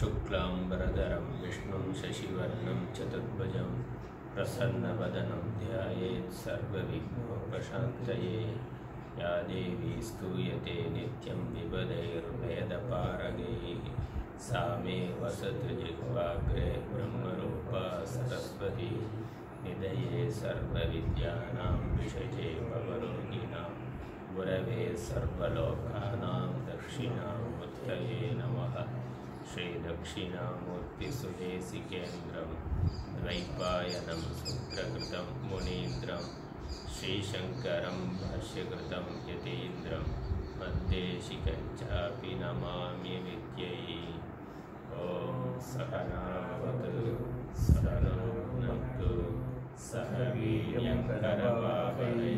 शुक्लाम्बरधरं विष्णुं शशिवर्णं चतुर्भुजं प्रसन्नवदनं ध्यायेत् सर्वविघ्नोपशान्तये या देवी स्तूयते नित्यं विपदैर्वेदपारगैः सा मे वसतृजिह्वाग्रे ब्रह्मरूपा सरस्वती निधये सर्वविद्यानां विषये भवरोगिणां गुरवे सर्वलोकानां दक्षिणामूर्तये नमः श्रीदक्षिणामूर्तिसुदेशिकेन्द्रं द्वैपायनं सूत्रकृतं मुनीन्द्रं श्रीशङ्करं भाष्यकृतं यतीन्द्रं मद्देशिकं चापि नमामि विद्यै ॐ सहनावतु सहनो भुनक्तु सह वीर्यङ्करवावहै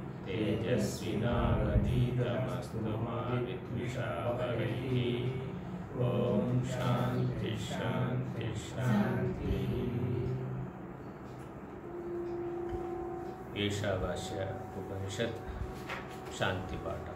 तेजस्विनावधीतमस्तु मा विद्विषावहैः ॐ शान्ति शान्ति शान्तिः ఈశావాస్య ఉపనిషత్ శాంతిపాఠం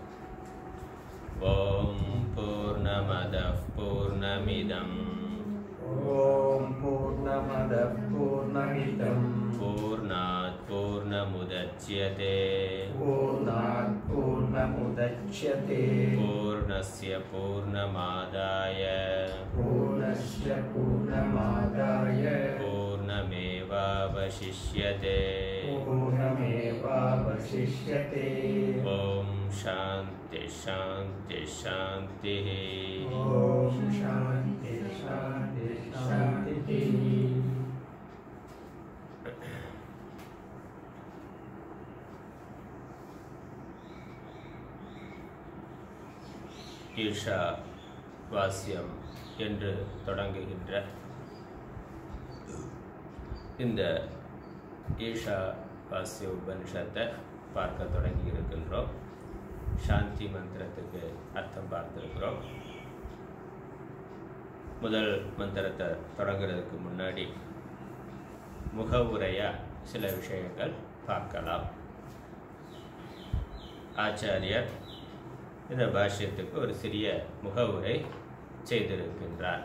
ఓం పూర్ణమద పూర్ణమిదం ॐ पूर्णमदः पूर्णमिदं పూర్ణాత్ పూర్ణముద్యతే पूर्णात् पूर्णमुदच्यते పూర్ణస్య పూర్ణమాదాయ पूर्णस्य पूर्णमादाय పూర్ణమేవావశిష్యతే पूर्णमेवावशिष्यते ఓం శాంతి శాంతి శాంతి ॐ शान्ति शान्ति शान्तिः ஈஷா வாசியம் என்று தொடங்குகின்ற இந்த ஈஷா வாசிய உபனிஷத்தை பார்க்க தொடங்கி இருக்கின்றோம் சாந்தி மந்திரத்துக்கு அர்த்தம் பார்த்திருக்கிறோம் முதல் மந்திரத்தை தொடங்குறதுக்கு முன்னாடி முகவுரையா சில விஷயங்கள் பார்க்கலாம் ஆச்சாரியர் இந்த பாஷ்யத்துக்கு ஒரு சிறிய முகவுரை செய்திருக்கின்றார்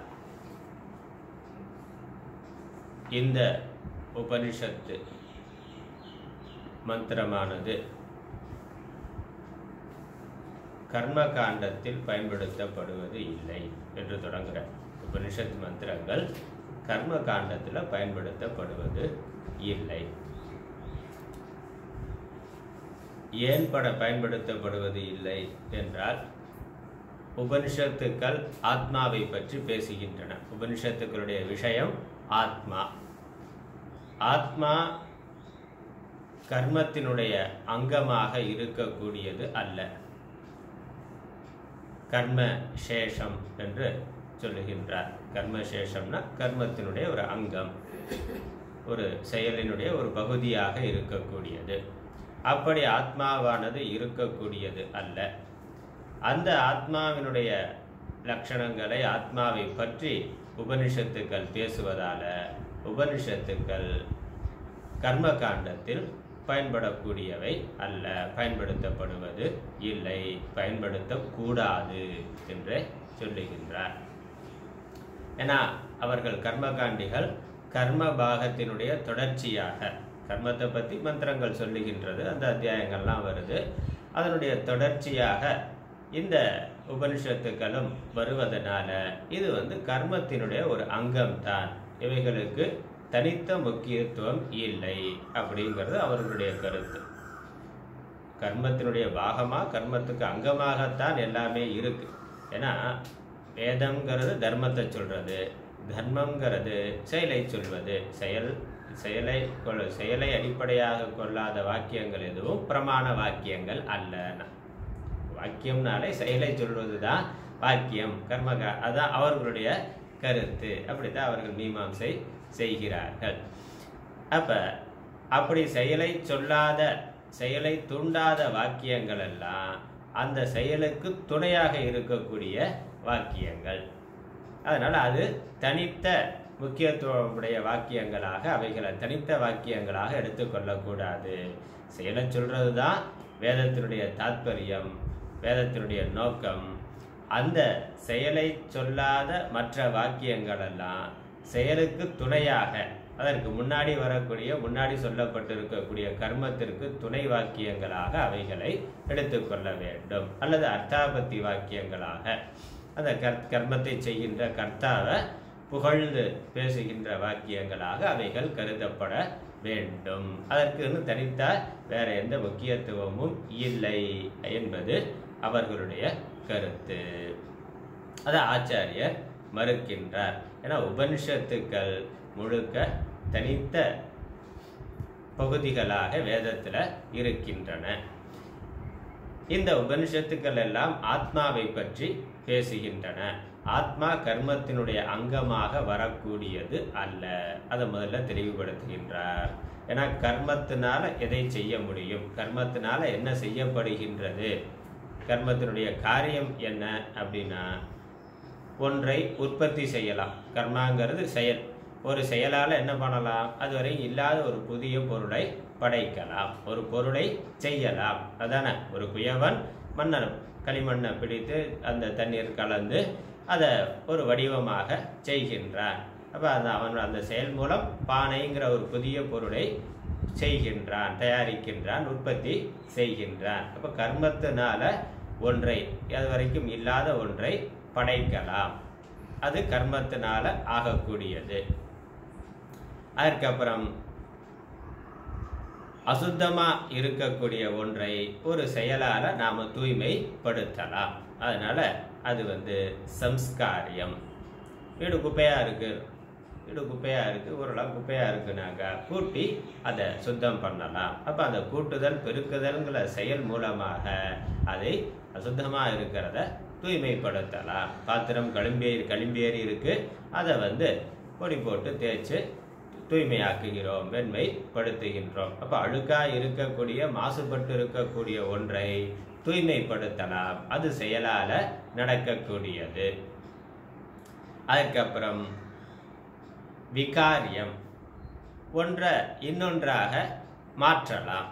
இந்த உபனிஷத்து மந்திரமானது கர்ம காண்டத்தில் பயன்படுத்தப்படுவது இல்லை என்று தொடங்குற உபனிஷத் மந்திரங்கள் கர்ம காண்டத்தில் பயன்படுத்தப்படுவது இல்லை ஏன் பட பயன்படுத்தப்படுவது இல்லை என்றால் உபனிஷத்துக்கள் ஆத்மாவை பற்றி பேசுகின்றன உபனிஷத்துக்களுடைய விஷயம் ஆத்மா ஆத்மா கர்மத்தினுடைய அங்கமாக இருக்கக்கூடியது அல்ல கர்ம சேஷம் என்று சொல்லுகின்றார் கர்ம சேஷம்னா கர்மத்தினுடைய ஒரு அங்கம் ஒரு செயலினுடைய ஒரு பகுதியாக இருக்கக்கூடியது அப்படி ஆத்மாவானது இருக்கக்கூடியது அல்ல அந்த ஆத்மாவினுடைய லட்சணங்களை ஆத்மாவை பற்றி உபனிஷத்துக்கள் பேசுவதால உபனிஷத்துக்கள் கர்ம காண்டத்தில் பயன்படக்கூடியவை அல்ல பயன்படுத்தப்படுவது இல்லை பயன்படுத்தக்கூடாது என்று சொல்லுகின்றார் ஏன்னா அவர்கள் கர்மகாண்டிகள் கர்ம பாகத்தினுடைய தொடர்ச்சியாக கர்மத்தை பற்றி மந்திரங்கள் சொல்லுகின்றது அந்த அத்தியாயங்கள்லாம் வருது அதனுடைய தொடர்ச்சியாக இந்த உபனிஷத்துக்களும் வருவதனால இது வந்து கர்மத்தினுடைய ஒரு அங்கம்தான் இவைகளுக்கு தனித்த முக்கியத்துவம் இல்லை அப்படிங்கிறது அவர்களுடைய கருத்து கர்மத்தினுடைய பாகமாக கர்மத்துக்கு அங்கமாகத்தான் எல்லாமே இருக்கு ஏன்னா வேதம்ங்கிறது தர்மத்தை சொல்றது தர்மங்கிறது செயலை சொல்வது செயல் செயலை கொள் செயலை அடிப்படையாக கொள்ளாத வாக்கியங்கள் எதுவும் பிரமாண வாக்கியங்கள் அல்ல வாக்கியம்னாலே செயலை சொல்வது தான் வாக்கியம் கர்மகா அதான் அவர்களுடைய கருத்து அப்படித்தான் அவர்கள் மீமாம்சை செய்கிறார்கள் அப்ப அப்படி செயலை சொல்லாத செயலை தூண்டாத வாக்கியங்கள் எல்லாம் அந்த செயலுக்கு துணையாக இருக்கக்கூடிய வாக்கியங்கள் அதனால் அது தனித்த முக்கியத்துவமுடைய வாக்கியங்களாக அவைகளை தனித்த வாக்கியங்களாக எடுத்துக்கொள்ளக்கூடாது செயலை சொல்றது தான் வேதத்தினுடைய தாத்பரியம் வேதத்தினுடைய நோக்கம் அந்த செயலை சொல்லாத மற்ற வாக்கியங்கள் எல்லாம் செயலுக்கு துணையாக அதற்கு முன்னாடி வரக்கூடிய முன்னாடி சொல்லப்பட்டிருக்கக்கூடிய கர்மத்திற்கு துணை வாக்கியங்களாக அவைகளை எடுத்துக்கொள்ள வேண்டும் அல்லது அர்த்தாபத்தி வாக்கியங்களாக அந்த கர் கர்மத்தை செய்கின்ற கர்த்தாவை புகழ்ந்து பேசுகின்ற வாக்கியங்களாக அவைகள் கருதப்பட வேண்டும் அதற்கு தனித்த வேற எந்த முக்கியத்துவமும் இல்லை என்பது அவர்களுடைய கருத்து அதை ஆச்சாரியர் மறுக்கின்றார் ஏன்னா உபனிஷத்துக்கள் முழுக்க தனித்த பகுதிகளாக வேதத்தில் இருக்கின்றன இந்த உபனிஷத்துக்கள் எல்லாம் ஆத்மாவை பற்றி பேசுகின்றன ஆத்மா கர்மத்தினுடைய அங்கமாக வரக்கூடியது அல்ல அதை முதல்ல தெளிவுபடுத்துகின்றார் ஏன்னா கர்மத்தினால எதை செய்ய முடியும் கர்மத்தினால என்ன செய்யப்படுகின்றது கர்மத்தினுடைய காரியம் என்ன அப்படின்னா ஒன்றை உற்பத்தி செய்யலாம் கர்மாங்கிறது செயல் ஒரு செயலால் என்ன பண்ணலாம் அதுவரை இல்லாத ஒரு புதிய பொருளை படைக்கலாம் ஒரு பொருளை செய்யலாம் அதானே ஒரு குயவன் மன்னன் களிமண்ணை பிடித்து அந்த தண்ணீர் கலந்து அதை ஒரு வடிவமாக செய்கின்றான் அப்போ அந்த அவன் அந்த செயல் மூலம் பானைங்கிற ஒரு புதிய பொருளை செய்கின்றான் தயாரிக்கின்றான் உற்பத்தி செய்கின்றான் அப்போ கர்மத்தினால ஒன்றை அது வரைக்கும் இல்லாத ஒன்றை படைக்கலாம் அது கர்மத்தினால ஆகக்கூடியது அதற்கப்புறம் அசுத்தமா இருக்கக்கூடிய ஒன்றை ஒரு செயலால நாம தூய்மைப்படுத்தலாம் அதனால அது வந்து சம்ஸ்காரியம் வீடு குப்பையா இருக்கு வீடு குப்பையா இருக்கு ஓரளவு குப்பையா இருக்குனாக்கா கூட்டி அதை சுத்தம் பண்ணலாம் அப்ப அந்த கூட்டுதல் பெருக்குதல்ங்கிற செயல் மூலமாக அதை அசுத்தமா இருக்கிறத தூய்மைப்படுத்தலாம் பாத்திரம் களிம்பேறி களிம்பேறி இருக்கு அதை வந்து பொடி போட்டு தேய்ச்சி தூய்மையாக்குகிறோம் வெண்மைப்படுத்துகின்றோம் அப்போ அழுக்கா இருக்கக்கூடிய மாசுபட்டு இருக்கக்கூடிய ஒன்றை தூய்மைப்படுத்தலாம் அது செயலால நடக்கக்கூடியது அதுக்கப்புறம் விகாரியம் ஒன்றை இன்னொன்றாக மாற்றலாம்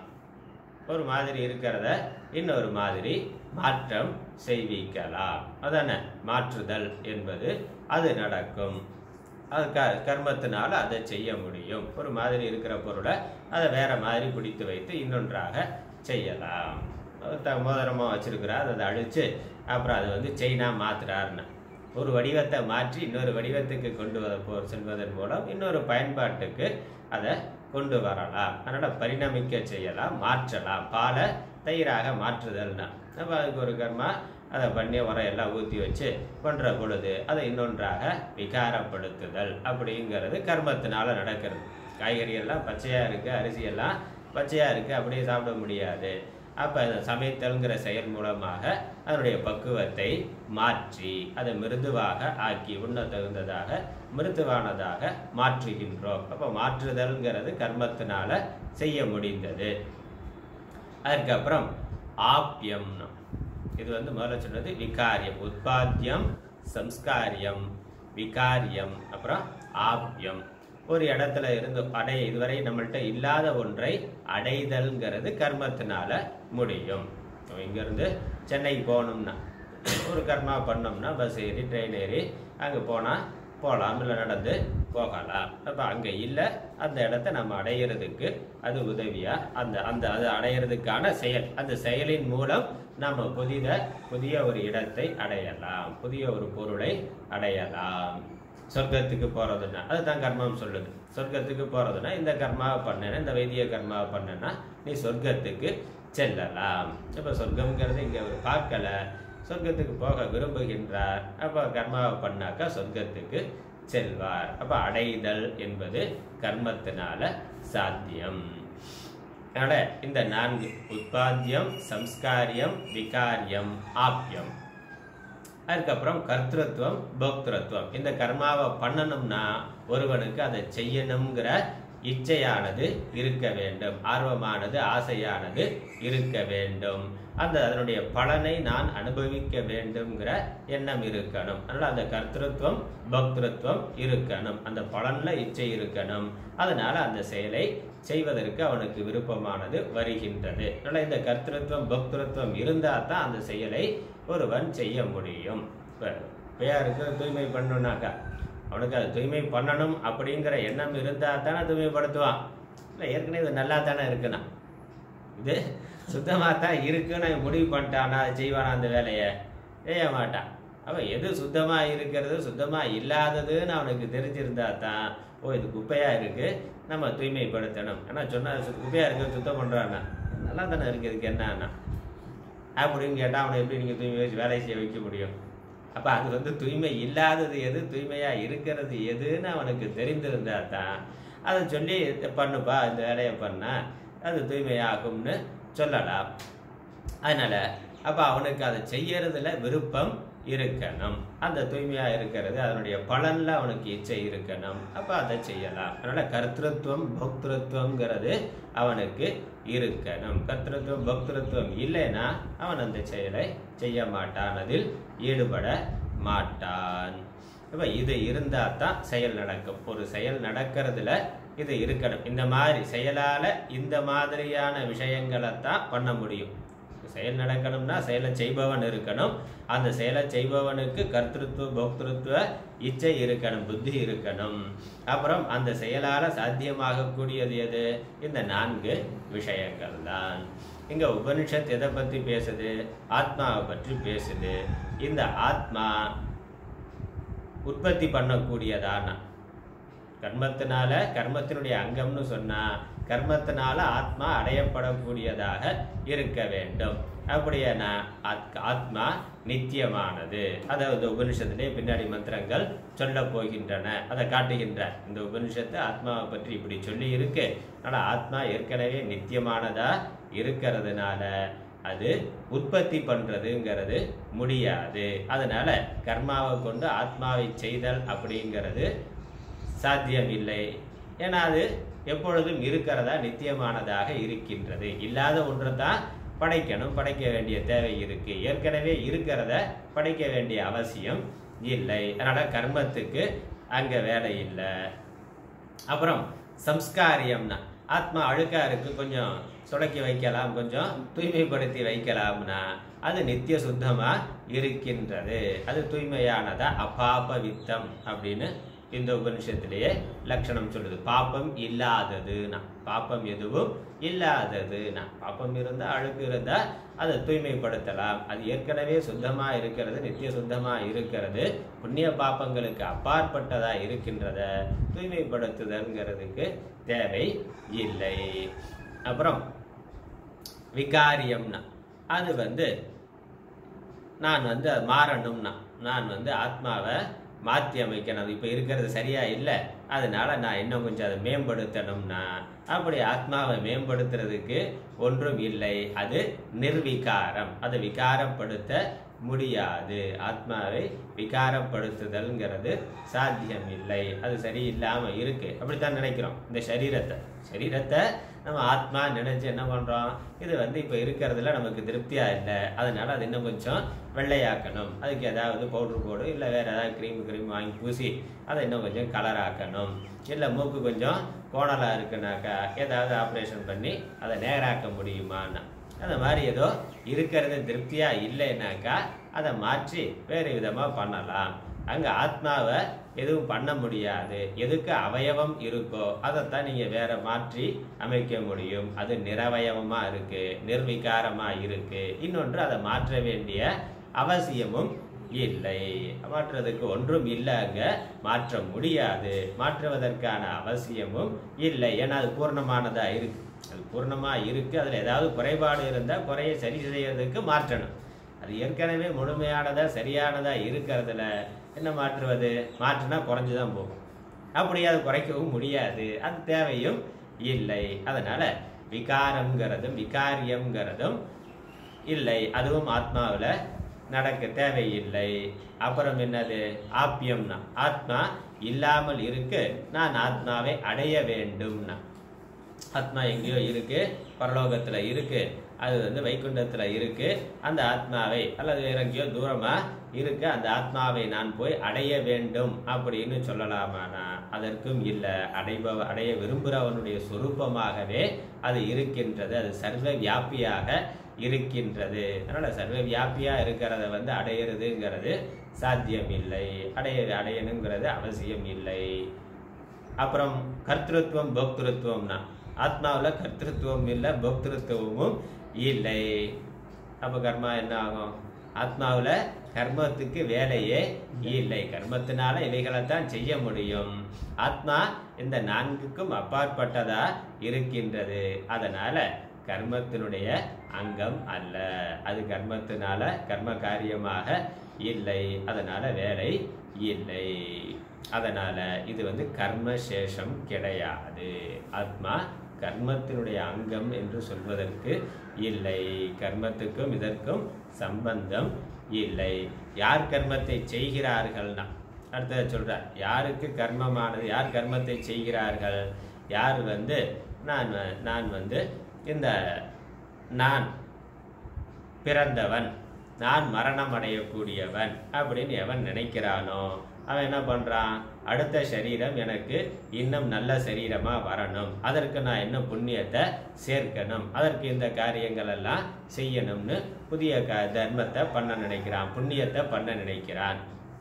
ஒரு மாதிரி இருக்கிறத இன்னொரு மாதிரி மாற்றம் செய்விக்கலாம் அதானே மாற்றுதல் என்பது அது நடக்கும் அது க கர்மத்தினால அதை செய்ய முடியும் ஒரு மாதிரி இருக்கிற பொருளை அதை வேற மாதிரி பிடித்து வைத்து இன்னொன்றாக செய்யலாம் த மோதிரமாக வச்சிருக்கிறார் அதை அழிச்சு அப்புறம் அதை வந்து செயினாக மாத்துறாருன்னு ஒரு வடிவத்தை மாற்றி இன்னொரு வடிவத்துக்கு கொண்டு வர போ செல்வதன் மூலம் இன்னொரு பயன்பாட்டுக்கு அதை கொண்டு வரலாம் அதனால் பரிணமிக்க செய்யலாம் மாற்றலாம் பாலை தயிராக மாற்றுதல்னா அப்போ அதுக்கு ஒரு கர்மா அதை பண்ணி உரம் எல்லாம் ஊற்றி வச்சு பண்ணுற பொழுது அதை இன்னொன்றாக விகாரப்படுத்துதல் அப்படிங்கிறது கர்மத்தினால நடக்கிறது காய்கறி எல்லாம் பச்சையாக இருக்குது அரிசி எல்லாம் பச்சையாக இருக்குது அப்படியே சாப்பிட முடியாது அப்போ சமைத்தல்ங்கிற செயல் மூலமாக அதனுடைய பக்குவத்தை மாற்றி அதை மிருதுவாக ஆக்கி உண்ண தகுந்ததாக மிருதுவானதாக மாற்றுகின்றோம் அப்போ மாற்றுதல்ங்கிறது கர்மத்தினால செய்ய முடிந்தது அதுக்கப்புறம் ஆப்பியம்னு இது வந்து முதல்ல சொன்னது விகாரியம் உற்பத்தியம் சம்ஸ்காரியம் விகாரியம் அப்புறம் ஆப்பியம் ஒரு இடத்துல இருந்து அடைய இதுவரை நம்மள்ட்ட இல்லாத ஒன்றை அடைதல்ங்கிறது கர்மத்தினால முடியும் இங்கேருந்து சென்னைக்கு போகணும்னா ஒரு கர்மா பண்ணோம்னா பஸ் ஏறி ட்ரெயின் ஏறி அங்கே போனால் போகலாம் இல்லை நடந்து போகலாம் அப்போ அங்கே இல்லை அந்த இடத்த நம்ம அடையிறதுக்கு அது உதவியாக அந்த அந்த அது அடையிறதுக்கான செயல் அந்த செயலின் மூலம் நம்ம புதித புதிய ஒரு இடத்தை அடையலாம் புதிய ஒரு பொருளை அடையலாம் சொர்க்கத்துக்கு போகிறதுன்னா அதுதான் கர்மம் சொல்லுது சொர்க்கத்துக்கு போகிறதுனா இந்த கர்மாவை பண்ணேன்னா இந்த வைத்திய கர்மாவை பண்ணேன்னா நீ சொர்க்கத்துக்கு செல்லலாம் இப்போ சொர்க்கம்ங்கிறது இங்கே அவர் பார்க்கல சொர்க்கத்துக்கு போக விரும்புகின்றார் அப்போ கர்மாவை பண்ணாக்கா சொர்க்கத்துக்கு செல்வார் அப்போ அடைதல் என்பது கர்மத்தினால சாத்தியம் அதனால இந்த நான்கு உற்பத்தியம் சம்ஸ்காரியம் விகாரியம் ஆப்பியம் அதுக்கப்புறம் கர்த்திருவம் போக்திருத்துவம் இந்த கர்மாவை பண்ணணும்னா ஒருவனுக்கு அதை செய்யணுங்கிற இச்சையானது இருக்க வேண்டும் ஆர்வமானது ஆசையானது இருக்க வேண்டும் அந்த அதனுடைய பலனை நான் அனுபவிக்க வேண்டும்ங்கிற எண்ணம் இருக்கணும் அதனால அந்த கர்த்திருவம் பக்திருத்துவம் இருக்கணும் அந்த பலன்ல இச்சை இருக்கணும் அதனால அந்த செயலை செய்வதற்கு அவனுக்கு விருப்பமானது வருகின்றது அதனால இந்த கர்த்திருவம் பக்திருத்துவம் இருந்தா தான் அந்த செயலை ஒருவன் செய்ய முடியும் இப்ப பெயாருக்கு தூய்மை பண்ணணும்னாக்கா அவனுக்கு அது தூய்மை பண்ணணும் அப்படிங்கிற எண்ணம் இருந்தா தானே தூய்மைப்படுத்துவான் இல்லை ஏற்கனவே இது நல்லா தானே இருக்குண்ணா இது சுத்தமாக தான் இருக்குன்னு அவன் முடிவு பண்ணிட்டானா அதை செய்வானா அந்த வேலையை செய்ய மாட்டான் அவன் எது சுத்தமாக இருக்கிறது சுத்தமாக இல்லாததுன்னு அவனுக்கு தெரிஞ்சிருந்தா தான் ஓ இது குப்பையாக இருக்குது நம்ம தூய்மைப்படுத்தணும் ஏன்னா சொன்னால் குப்பையாக இருக்குது சுத்தம் பண்ணுறான்னா நல்லா தானே இருக்குது இதுக்கு என்னன்னா அப்படின்னு கேட்டால் அவனை எப்படி நீங்கள் தூய்மை வச்சு வேலை செய்ய வைக்க முடியும் அப்போ அது வந்து தூய்மை இல்லாதது எது தூய்மையாக இருக்கிறது எதுன்னு அவனுக்கு தெரிந்திருந்தா தான் அதை சொல்லி "இதை பண்ணுப்பா இந்த வேலையை பண்ணா அது தூய்மையாகும்னு சொல்லலாம் அதனால அப்போ அவனுக்கு அதை செய்யறதுல விருப்பம் இருக்கணும் அந்த தூய்மையா இருக்கிறது அதனுடைய பலன்ல அவனுக்கு இச்சை இருக்கணும் அப்ப அதை செய்யலாம் அதனால கர்த்திருவம் பக்திருத்துவங்கிறது அவனுக்கு இருக்கணும் கர்த்திருவம் பக்திருத்துவம் இல்லைன்னா அவன் அந்த செயலை செய்ய மாட்டான் அதில் ஈடுபட மாட்டான் இப்போ இது இருந்தால் தான் செயல் நடக்கும் ஒரு செயல் நடக்கிறதுல இது இருக்கணும் இந்த மாதிரி செயலால இந்த மாதிரியான விஷயங்களை தான் பண்ண முடியும் செயல் நடக்கணும்னா செயலை செய்பவன் இருக்கணும் அந்த செயலை செய்பவனுக்கு கர்த்திருத்துவ போக்திருத்துவ இச்சை இருக்கணும் புத்தி இருக்கணும் அப்புறம் அந்த செயலால சாத்தியமாகக்கூடியது எது இந்த நான்கு விஷயங்கள் தான் இங்க உபனிஷத் எதை பத்தி பேசுது ஆத்மாவை பற்றி பேசுது இந்த ஆத்மா உற்பத்தி பண்ணக்கூடியதான கர்மத்தினால கர்மத்தினுடைய அங்கம்னு சொன்னா கர்மத்தினால ஆத்மா அடையப்படக்கூடியதாக இருக்க வேண்டும் அப்படியானா ஆத்- ஆத்மா நித்தியமானது அதை இந்த உபனிஷத்திலே பின்னாடி மந்திரங்கள் சொல்ல போகின்றன அதை காட்டுகின்ற இந்த உபனிஷத்து ஆத்மாவை பற்றி இப்படி சொல்லி இருக்கு ஆனா ஆத்மா ஏற்கனவே நித்தியமானதா இருக்கிறதுனால அது உற்பத்தி பண்றதுங்கிறது முடியாது அதனால கர்மாவை கொண்டு ஆத்மாவை செய்தல் அப்படிங்கிறது சாத்தியம் இல்லை ஏன்னா அது எப்பொழுதும் இருக்கிறதா நித்தியமானதாக இருக்கின்றது இல்லாத ஒன்றை தான் படைக்கணும் படைக்க வேண்டிய தேவை இருக்கு ஏற்கனவே இருக்கிறத படைக்க வேண்டிய அவசியம் இல்லை அதனால கர்மத்துக்கு அங்க வேலை இல்லை அப்புறம் சம்ஸ்காரியம்னா ஆத்மா அழுக்கா இருக்கு கொஞ்சம் சுடக்கி வைக்கலாம் கொஞ்சம் தூய்மைப்படுத்தி வைக்கலாம்னா அது நித்திய சுத்தமா இருக்கின்றது அது தூய்மையானதா அபாபவித்தம் அப்படின்னு இந்த உபனிஷத்திலேயே லட்சணம் சொல்லுது பாப்பம் இல்லாததுன்னா பாப்பம் எதுவும் இல்லாததுன்னா பாப்பம் இருந்தா அழுக்கு இருந்தா அதை தூய்மைப்படுத்தலாம் அது ஏற்கனவே சுத்தமா இருக்கிறது நித்திய சுத்தமா இருக்கிறது புண்ணிய பாப்பங்களுக்கு அப்பாற்பட்டதா இருக்கின்றத தூய்மைப்படுத்துதல்ங்கிறதுக்கு தேவை இல்லை அப்புறம் விகாரியம்னா அது வந்து நான் வந்து அது மாறணும்னா நான் வந்து ஆத்மாவை மாற்றி அமைக்கணும் இப்போ இருக்கிறது சரியா இல்லை அதனால நான் இன்னும் கொஞ்சம் அதை மேம்படுத்தணும்னா அப்படி ஆத்மாவை மேம்படுத்துறதுக்கு ஒன்றும் இல்லை அது நிர்விகாரம் அதை விகாரப்படுத்த முடியாது ஆத்மாவை விகாரப்படுத்துதல்ங்கிறது சாத்தியம் இல்லை அது சரியில்லாம இருக்கு அப்படித்தான் நினைக்கிறோம் இந்த சரீரத்தை சரீரத்தை நம்ம ஆத்மா நினைச்சு என்ன பண்றோம் இது வந்து இப்ப இருக்கிறதுல நமக்கு திருப்தியா இல்லை அதனால அது இன்னும் கொஞ்சம் வெள்ளையாக்கணும் அதுக்கு ஏதாவது பவுடர் போடு இல்லை வேற ஏதாவது க்ரீம் க்ரீம் வாங்கி பூசி அதை இன்னும் கொஞ்சம் கலர் ஆக்கணும் இல்லை மூக்கு கொஞ்சம் கோணலா இருக்குனாக்கா ஏதாவது ஆப்ரேஷன் பண்ணி அதை நேராக்க முடியுமான்னா அந்த மாதிரி ஏதோ இருக்கிறது திருப்தியா இல்லைனாக்கா அதை மாற்றி வேறு விதமா பண்ணலாம் அங்க ஆத்மாவை எதுவும் பண்ண முடியாது எதுக்கு அவயவம் இருக்கோ அதைத்தான் நீங்க வேற மாற்றி அமைக்க முடியும் அது நிரவயவமா இருக்கு நிர்விகாரமா இருக்கு இன்னொன்று அதை மாற்ற வேண்டிய அவசியமும் இல்லை மாற்றுறதுக்கு ஒன்றும் இல்லை அங்க மாற்ற முடியாது மாற்றுவதற்கான அவசியமும் இல்லை ஏன்னா அது பூர்ணமானதா இருக்கு அது பூர்ணமா இருக்கு அதுல ஏதாவது குறைபாடு இருந்தா குறைய சரி செய்யறதுக்கு மாற்றணும் அது ஏற்கனவே முழுமையானதா சரியானதா இருக்கிறதுல என்ன மாற்றுவது மாற்றினா குறைஞ்சுதான் போகும் அப்படி அது குறைக்கவும் முடியாது அது தேவையும் இல்லை அதனால விகாரம்ங்கிறதும் விகாரியம்ங்கிறதும் இல்லை அதுவும் ஆத்மாவில் நடக்க தேவையில்லை அப்புறம் என்னது ஆப்பியம்னா ஆத்மா இல்லாமல் இருக்கு நான் ஆத்மாவை அடைய வேண்டும்னா ஆத்மா எங்கேயோ இருக்கு பரலோகத்துல இருக்கு அது வந்து வைகுண்டத்துல இருக்கு அந்த ஆத்மாவை அல்லது வேற எங்கேயோ தூரமா இருக்கு அந்த ஆத்மாவை நான் போய் அடைய வேண்டும் அப்படின்னு சொல்லலாமானா அதற்கும் இல்லை அடைபவ அடைய விரும்புகிறவனுடைய சொரூபமாகவே அது இருக்கின்றது அது சர்வ வியாபியாக இருக்கின்றது அதனால சர்வ வியாபியா இருக்கிறத வந்து அடையிறதுங்கிறது சாத்தியம் இல்லை அடைய அடையணுங்கிறது அவசியம் இல்லை அப்புறம் கர்த்திருவம் போக்திருத்துவம்னா ஆத்மாவில் கர்த்திருவம் இல்லை போக்திருத்துவமும் இல்லை அப்போ கர்மா என்ன ஆகும் ஆத்மாவில் கர்மத்துக்கு வேலையே இல்லை கர்மத்தினால இவைகளைத்தான் செய்ய முடியும் ஆத்மா இந்த நான்குக்கும் அப்பாற்பட்டதா இருக்கின்றது அதனால கர்மத்தினுடைய அங்கம் அல்ல அது கர்மத்தினால கர்ம காரியமாக இல்லை அதனால வேலை இல்லை அதனால இது வந்து கர்மசேஷம் கிடையாது ஆத்மா கர்மத்தினுடைய அங்கம் என்று சொல்வதற்கு இல்லை கர்மத்துக்கும் இதற்கும் சம்பந்தம் இல்லை யார் கர்மத்தை செய்கிறார்கள்னா அடுத்தது சொல்றார் யாருக்கு கர்மமானது யார் கர்மத்தை செய்கிறார்கள் யார் வந்து நான் வ- நான் வந்து இந்த நான் பிறந்தவன் நான் மரணம் அடையக்கூடியவன் அப்படின்னு எவன் நினைக்கிறானோ அவன் என்ன பண்றான் அடுத்த சரீரம் எனக்கு இன்னும் நல்ல சரீரமா வரணும் அதற்கு நான் இன்னும் புண்ணியத்தை சேர்க்கணும் அதற்கு இந்த காரியங்கள் எல்லாம் செய்யணும்னு புதிய க தர்மத்தை பண்ண நினைக்கிறான் புண்ணியத்தை பண்ண நினைக்கிறான்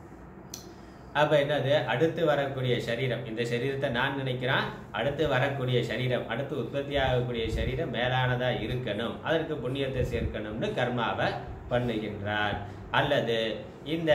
அப்ப என்னது அடுத்து வரக்கூடிய சரீரம் இந்த சரீரத்தை நான் நினைக்கிறான் அடுத்து வரக்கூடிய சரீரம் அடுத்து உற்பத்தி ஆகக்கூடிய சரீரம் மேலானதா இருக்கணும் அதற்கு புண்ணியத்தை சேர்க்கணும்னு கர்மாவை பண்ணுகின்றான் அல்லது இந்த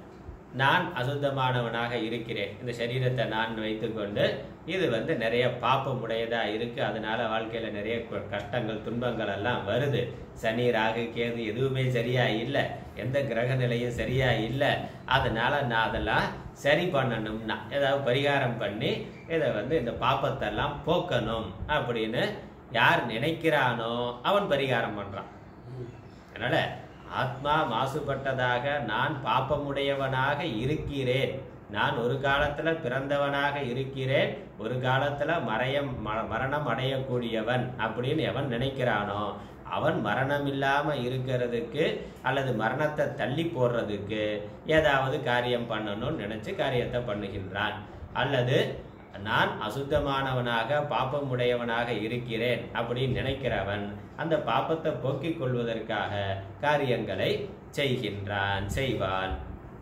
நான் அசுத்தமானவனாக இருக்கிறேன் இந்த சரீரத்தை நான் வைத்துக்கொண்டு இது வந்து நிறைய பாப்பம் உடையதா இருக்கு அதனால வாழ்க்கையில நிறைய கு- கஷ்டங்கள் துன்பங்கள் எல்லாம் வருது சனி ராகு கேது எதுவுமே சரியா இல்லை எந்த கிரக நிலையும் சரியா இல்லை அதனால நான் அதெல்லாம் சரி பண்ணணும்னா ஏதாவது பரிகாரம் பண்ணி இதை வந்து இந்த பாப்பத்தெல்லாம் போக்கணும் அப்படின்னு யார் நினைக்கிறானோ அவன் பரிகாரம் பண்றான் அதனால ஆத்மா மாசுபட்டதாக நான் பாப்பமுடையவனாக இருக்கிறேன் நான் ஒரு காலத்துல பிறந்தவனாக இருக்கிறேன் ஒரு காலத்துல மறையம் ம- மரணம் அடையக்கூடியவன் அப்படின்னு எவன் நினைக்கிறானோ அவன் மரணம் இல்லாம இருக்கிறதுக்கு அல்லது மரணத்தை தள்ளி போடுறதுக்கு ஏதாவது காரியம் பண்ணணும்னு நினைச்சு காரியத்தை பண்ணுகின்றான் அல்லது நான் அசுத்தமானவனாக பாப்பமுடையவனாக இருக்கிறேன் அப்படின்னு நினைக்கிறவன் அந்த பாப்பத்தை போக்கிக் கொள்வதற்காக காரியங்களை செய்கின்றான் செய்வான்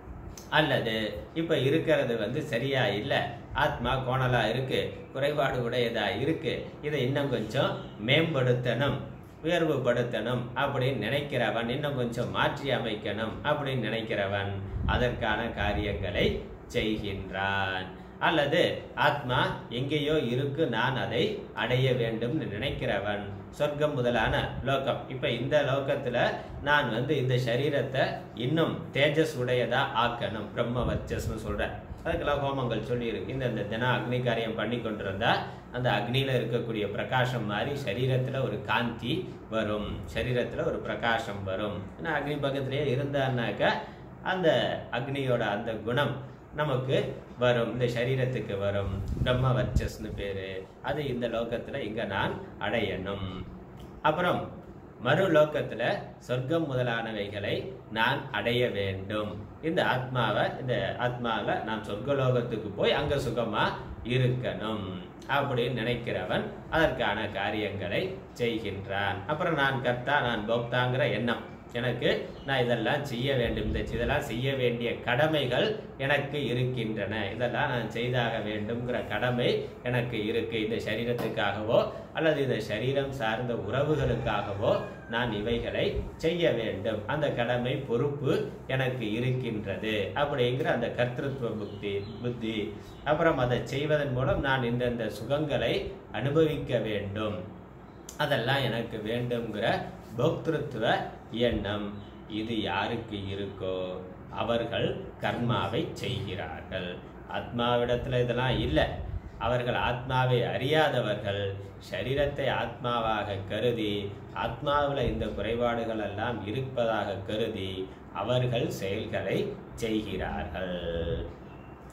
அல்லது இப்ப இருக்கிறது வந்து சரியா இல்லை ஆத்மா கோணலா இருக்கு குறைபாடு உடையதா இருக்கு இதை இன்னும் கொஞ்சம் மேம்படுத்தணும் உயர்வுபடுத்தணும் அப்படின்னு நினைக்கிறவன் இன்னும் கொஞ்சம் மாற்றி அமைக்கணும் அப்படின்னு நினைக்கிறவன் அதற்கான காரியங்களை செய்கின்றான் அல்லது ஆத்மா எங்கேயோ இருக்கு நான் அதை அடைய வேண்டும்னு நினைக்கிறவன் சொர்க்கம் முதலான லோகம் இப்ப இந்த லோகத்துல நான் வந்து இந்த சரீரத்தை இன்னும் தேஜஸ் உடையதா ஆக்கணும் பிரம்ம வர்ச்சஸ்னு சொல்றேன் அதுக்கெல்லாம் ஹோமங்கள் சொல்லியிருக்கு இந்த இந்த தினம் அக்னி காரியம் பண்ணி கொண்டிருந்தா அந்த அக்னியில இருக்கக்கூடிய பிரகாசம் மாதிரி சரீரத்துல ஒரு காந்தி வரும் சரீரத்துல ஒரு பிரகாசம் வரும் ஏன்னா அக்னி பக்கத்திலேயே இருந்தான்னாக்க அந்த அக்னியோட அந்த குணம் நமக்கு வரும் இந்த சரீரத்துக்கு வரும் பிரம்ம வர்ச்சஸ்னு பேரு அது இந்த லோகத்துல இங்க நான் அடையணும் அப்புறம் மறு லோகத்துல சொர்க்கம் முதலானவைகளை நான் அடைய வேண்டும் இந்த ஆத்மாவை இந்த ஆத்மாவை நான் சொர்க்கலோகத்துக்கு போய் அங்க சுகமா இருக்கணும் அப்படின்னு நினைக்கிறவன் அதற்கான காரியங்களை செய்கின்றான் அப்புறம் நான் கர்த்தா நான் போக்தாங்கிற எண்ணம் எனக்கு நான் இதெல்லாம் செய்ய வேண்டும் இந்த இதெல்லாம் செய்ய வேண்டிய கடமைகள் எனக்கு இருக்கின்றன இதெல்லாம் நான் செய்தாக வேண்டும்ங்கிற கடமை எனக்கு இருக்கு இந்த சரீரத்துக்காகவோ அல்லது இந்த சரீரம் சார்ந்த உறவுகளுக்காகவோ நான் இவைகளை செய்ய வேண்டும் அந்த கடமை பொறுப்பு எனக்கு இருக்கின்றது அப்படிங்கிற அந்த கர்த்தத்துவ புத்தி புத்தி அப்புறம் அதை செய்வதன் மூலம் நான் இந்தந்த சுகங்களை அனுபவிக்க வேண்டும் அதெல்லாம் எனக்கு வேண்டும்ங்கிற போக்திருத்துவ எண்ணம் இது யாருக்கு இருக்கோ அவர்கள் கர்மாவை செய்கிறார்கள் ஆத்மாவிடத்துல இதெல்லாம் இல்லை அவர்கள் ஆத்மாவை அறியாதவர்கள் சரீரத்தை ஆத்மாவாக கருதி ஆத்மாவில் இந்த குறைபாடுகள் எல்லாம் இருப்பதாக கருதி அவர்கள் செயல்களை செய்கிறார்கள்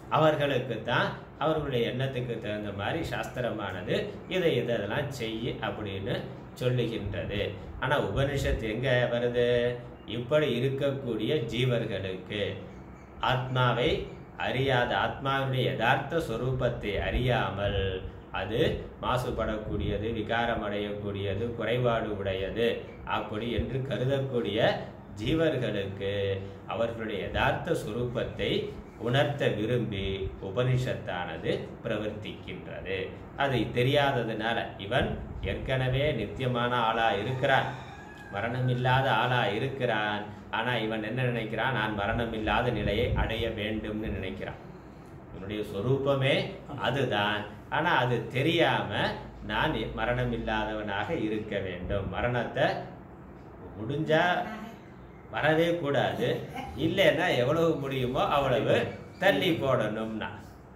அவர்களுக்கு தான் அவர்களுடைய எண்ணத்துக்கு தகுந்த மாதிரி சாஸ்திரமானது இதை இதெல்லாம் செய்ய அப்படின்னு சொல்லுகின்றது ஆனா உபனிஷத்து எங்க வருது இப்படி இருக்கக்கூடிய ஜீவர்களுக்கு ஆத்மாவை அறியாத ஆத்மாவினுடைய யதார்த்த சொரூபத்தை அறியாமல் அது மாசுபடக்கூடியது விகாரம் அடையக்கூடியது குறைபாடு உடையது அப்படி என்று கருதக்கூடிய ஜீவர்களுக்கு அவர்களுடைய யதார்த்த சுரூபத்தை உணர்த்த விரும்பி உபனிஷத்தானது பிரவர்த்திக்கின்றது அதை தெரியாததுனால இவன் ஏற்கனவே நித்தியமான ஆளா இருக்கிறான் மரணமில்லாத ஆளா இருக்கிறான் ஆனா இவன் என்ன நினைக்கிறான் நான் மரணமில்லாத நிலையை அடைய வேண்டும்னு நினைக்கிறான் இவனுடைய சொரூபமே அதுதான் ஆனா அது தெரியாம நான் மரணமில்லாதவனாக இருக்க வேண்டும் மரணத்தை முடிஞ்சா வரவே கூடாது இல்லைன்னா எவ்வளவு முடியுமோ அவ்வளவு தள்ளி போடணும்னா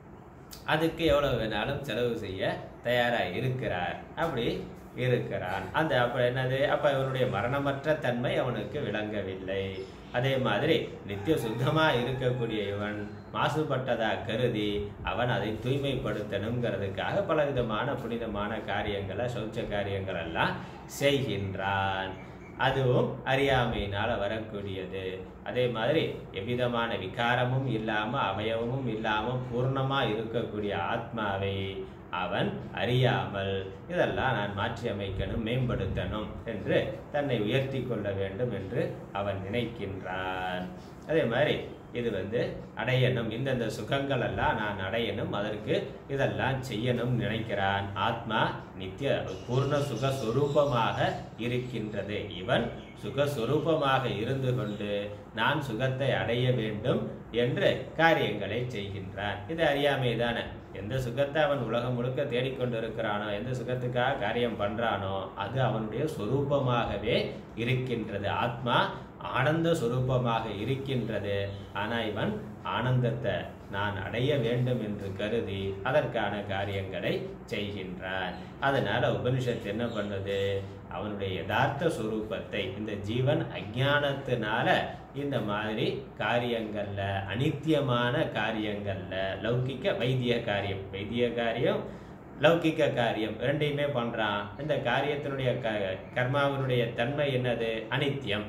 அதுக்கு எவ்வளவு வேணாலும் செலவு செய்ய தயாரா இருக்கிறார் அப்படி இருக்கிறான் அந்த அப்ப என்னது அப்ப இவனுடைய மரணமற்ற தன்மை அவனுக்கு விளங்கவில்லை அதே மாதிரி நித்திய சுத்தமா இருக்கக்கூடிய இவன் மாசுபட்டதா கருதி அவன் அதை தூய்மைப்படுத்தணுங்கிறதுக்காக பலவிதமான புனிதமான காரியங்களை சௌச்ச காரியங்கள் எல்லாம் செய்கின்றான் அதுவும் அறியாமையினால வரக்கூடியது அதே மாதிரி எவ்விதமான விகாரமும் இல்லாம அவயவமும் இல்லாம பூர்ணமா இருக்கக்கூடிய ஆத்மாவை அவன் அறியாமல் இதெல்லாம் நான் மாற்றி அமைக்கணும் மேம்படுத்தணும் என்று தன்னை உயர்த்தி கொள்ள வேண்டும் என்று அவன் நினைக்கின்றான் அதே மாதிரி இது வந்து அடையணும் இந்தந்த சுகங்கள் எல்லாம் நான் அடையணும் அதற்கு இதெல்லாம் செய்யணும் நினைக்கிறான் ஆத்மா நித்திய பூர்ண சுக சொரூபமாக இருக்கின்றது இவன் சுகஸ்வரூபமாக இருந்து கொண்டு நான் சுகத்தை அடைய வேண்டும் என்று காரியங்களை செய்கின்றான் இது அறியாமை தானே எந்த சுகத்தை அவன் உலகம் முழுக்க தேடிக்கொண்டு இருக்கிறானோ எந்த சுகத்துக்காக காரியம் பண்றானோ அது அவனுடைய சொரூபமாகவே இருக்கின்றது ஆத்மா ஆனந்த சுரூபமாக இருக்கின்றது ஆனா இவன் ஆனந்தத்தை நான் அடைய வேண்டும் என்று கருதி அதற்கான காரியங்களை செய்கின்றான் அதனால உபனிஷத்து என்ன பண்ணுது அவனுடைய யதார்த்த சுரூபத்தை இந்த ஜீவன் அஜானத்தினால இந்த மாதிரி காரியங்கள்ல அனித்தியமான காரியங்கள்ல லௌகிக்க வைத்திய காரியம் வைத்திய காரியம் லௌகிக்க காரியம் ரெண்டையுமே பண்றான் இந்த காரியத்தினுடைய க கர்மாவினுடைய தன்மை என்னது அனித்தியம்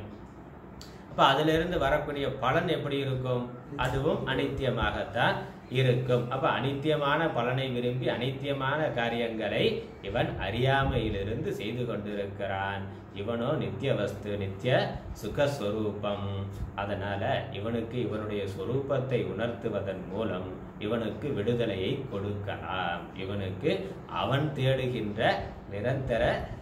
அப்ப அதிலிருந்து வரக்கூடிய பலன் எப்படி இருக்கும் அதுவும் அனித்தியமாகத்தான் இருக்கும் அப்ப அனித்தியமான பலனை விரும்பி அனித்தியமான காரியங்களை இவன் அறியாமையிலிருந்து செய்து கொண்டிருக்கிறான் இவனோ நித்திய வஸ்து நித்திய சுகஸ்வரூபம் அதனால இவனுக்கு இவனுடைய சொரூபத்தை உணர்த்துவதன் மூலம் இவனுக்கு விடுதலையை கொடுக்கலாம் இவனுக்கு அவன் தேடுகின்ற நிரந்தர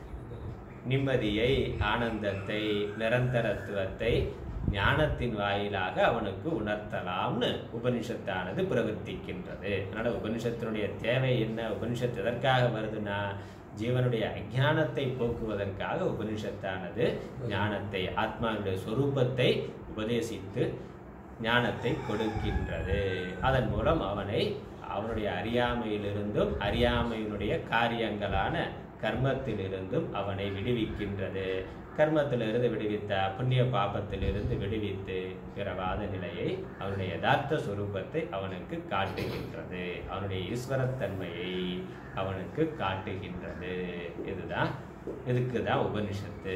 நிம்மதியை ஆனந்தத்தை நிரந்தரத்துவத்தை ஞானத்தின் வாயிலாக அவனுக்கு உணர்த்தலாம்னு உபனிஷத்தானது பிரவர்த்திக்கின்றது அதனால உபனிஷத்தினுடைய தேவை என்ன உபனிஷத்து எதற்காக வருதுன்னா ஜீவனுடைய அஜானத்தை போக்குவதற்காக உபனிஷத்தானது ஞானத்தை ஆத்மாவுடைய சொரூபத்தை உபதேசித்து ஞானத்தை கொடுக்கின்றது அதன் மூலம் அவனை அவனுடைய அறியாமையிலிருந்தும் அறியாமையினுடைய காரியங்களான கர்மத்திலிருந்தும் அவனை விடுவிக்கின்றது கர்மத்திலிருந்து விடுவித்த புண்ணிய பாபத்திலிருந்து விடுவித்து பிறவாத நிலையை அவனுடைய யதார்த்த சுரூபத்தை அவனுக்கு காட்டுகின்றது அவனுடைய ஈஸ்வரத்தன்மையை அவனுக்கு காட்டுகின்றது இதுதான் இதுக்கு தான் உபனிஷத்து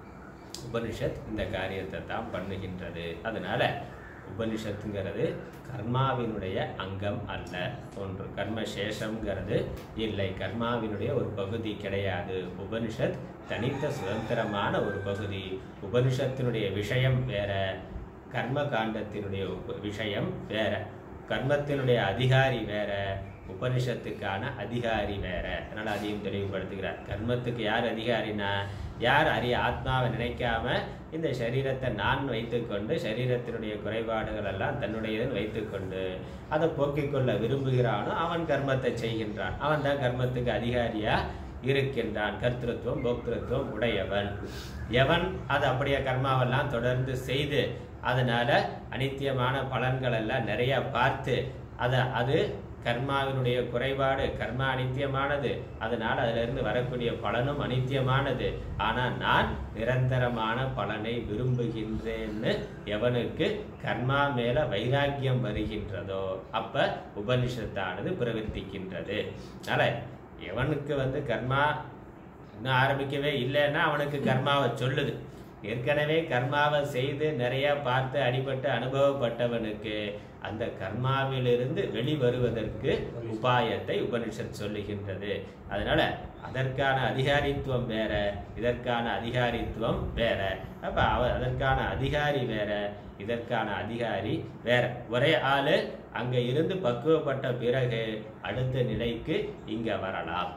உபனிஷத் இந்த காரியத்தை தான் பண்ணுகின்றது அதனால உபனிஷத்துங்கிறது கர்மாவினுடைய அங்கம் அல்ல ஒன்று கர்மசேஷம்ங்கிறது இல்லை கர்மாவினுடைய ஒரு பகுதி கிடையாது உபனிஷத் தனித்த சுதந்திரமான ஒரு பகுதி உபனிஷத்தினுடைய விஷயம் வேற கர்ம காண்டத்தினுடைய உப- விஷயம் வேற கர்மத்தினுடைய அதிகாரி வேற உபனிஷத்துக்கான அதிகாரி வேற அதனால அதையும் தெளிவுபடுத்துகிறார் கர்மத்துக்கு யார் அதிகாரினா யார் அறிய ஆத்மாவை நினைக்காம இந்த சரீரத்தை நான் வைத்துக்கொண்டு சரீரத்தினுடைய குறைபாடுகள் எல்லாம் தன்னுடையதுன்னு வைத்துக்கொண்டு அதை போக்கிக் கொள்ள விரும்புகிறானோ அவன் கர்மத்தை செய்கின்றான் அவன் தான் கர்மத்துக்கு அதிகாரியா இருக்கின்றான் கர்த்திருவம் போக்திருத்துவம் உடையவன் எவன் அது அப்படியே கர்மாவெல்லாம் தொடர்ந்து செய்து அதனால அனித்தியமான பலன்கள் எல்லாம் நிறைய பார்த்து அதை அது கர்மாவினுடைய குறைபாடு கர்மா அனித்தியமானது அதனால அதுல இருந்து வரக்கூடிய பலனும் அனித்தியமானது ஆனா நான் நிரந்தரமான பலனை விரும்புகின்றேன்னு எவனுக்கு கர்மா மேல வைராக்கியம் வருகின்றதோ அப்ப உபனிஷத்தானது பிரவர்த்திக்கின்றது அதனால எவனுக்கு வந்து கர்மா இன்னும் ஆரம்பிக்கவே இல்லைன்னா அவனுக்கு கர்மாவை சொல்லுது ஏற்கனவே கர்மாவை செய்து நிறைய பார்த்து அடிபட்டு அனுபவப்பட்டவனுக்கு அந்த கர்மாவிலிருந்து வெளிவருவதற்கு உபாயத்தை உபனிஷத் சொல்லுகின்றது அதனால அதற்கான அதிகாரித்துவம் வேற இதற்கான அதிகாரித்துவம் வேற அப்ப அவ அதற்கான அதிகாரி வேற இதற்கான அதிகாரி வேற ஒரே ஆளு அங்க இருந்து பக்குவப்பட்ட பிறகு அடுத்த நிலைக்கு இங்க வரலாம்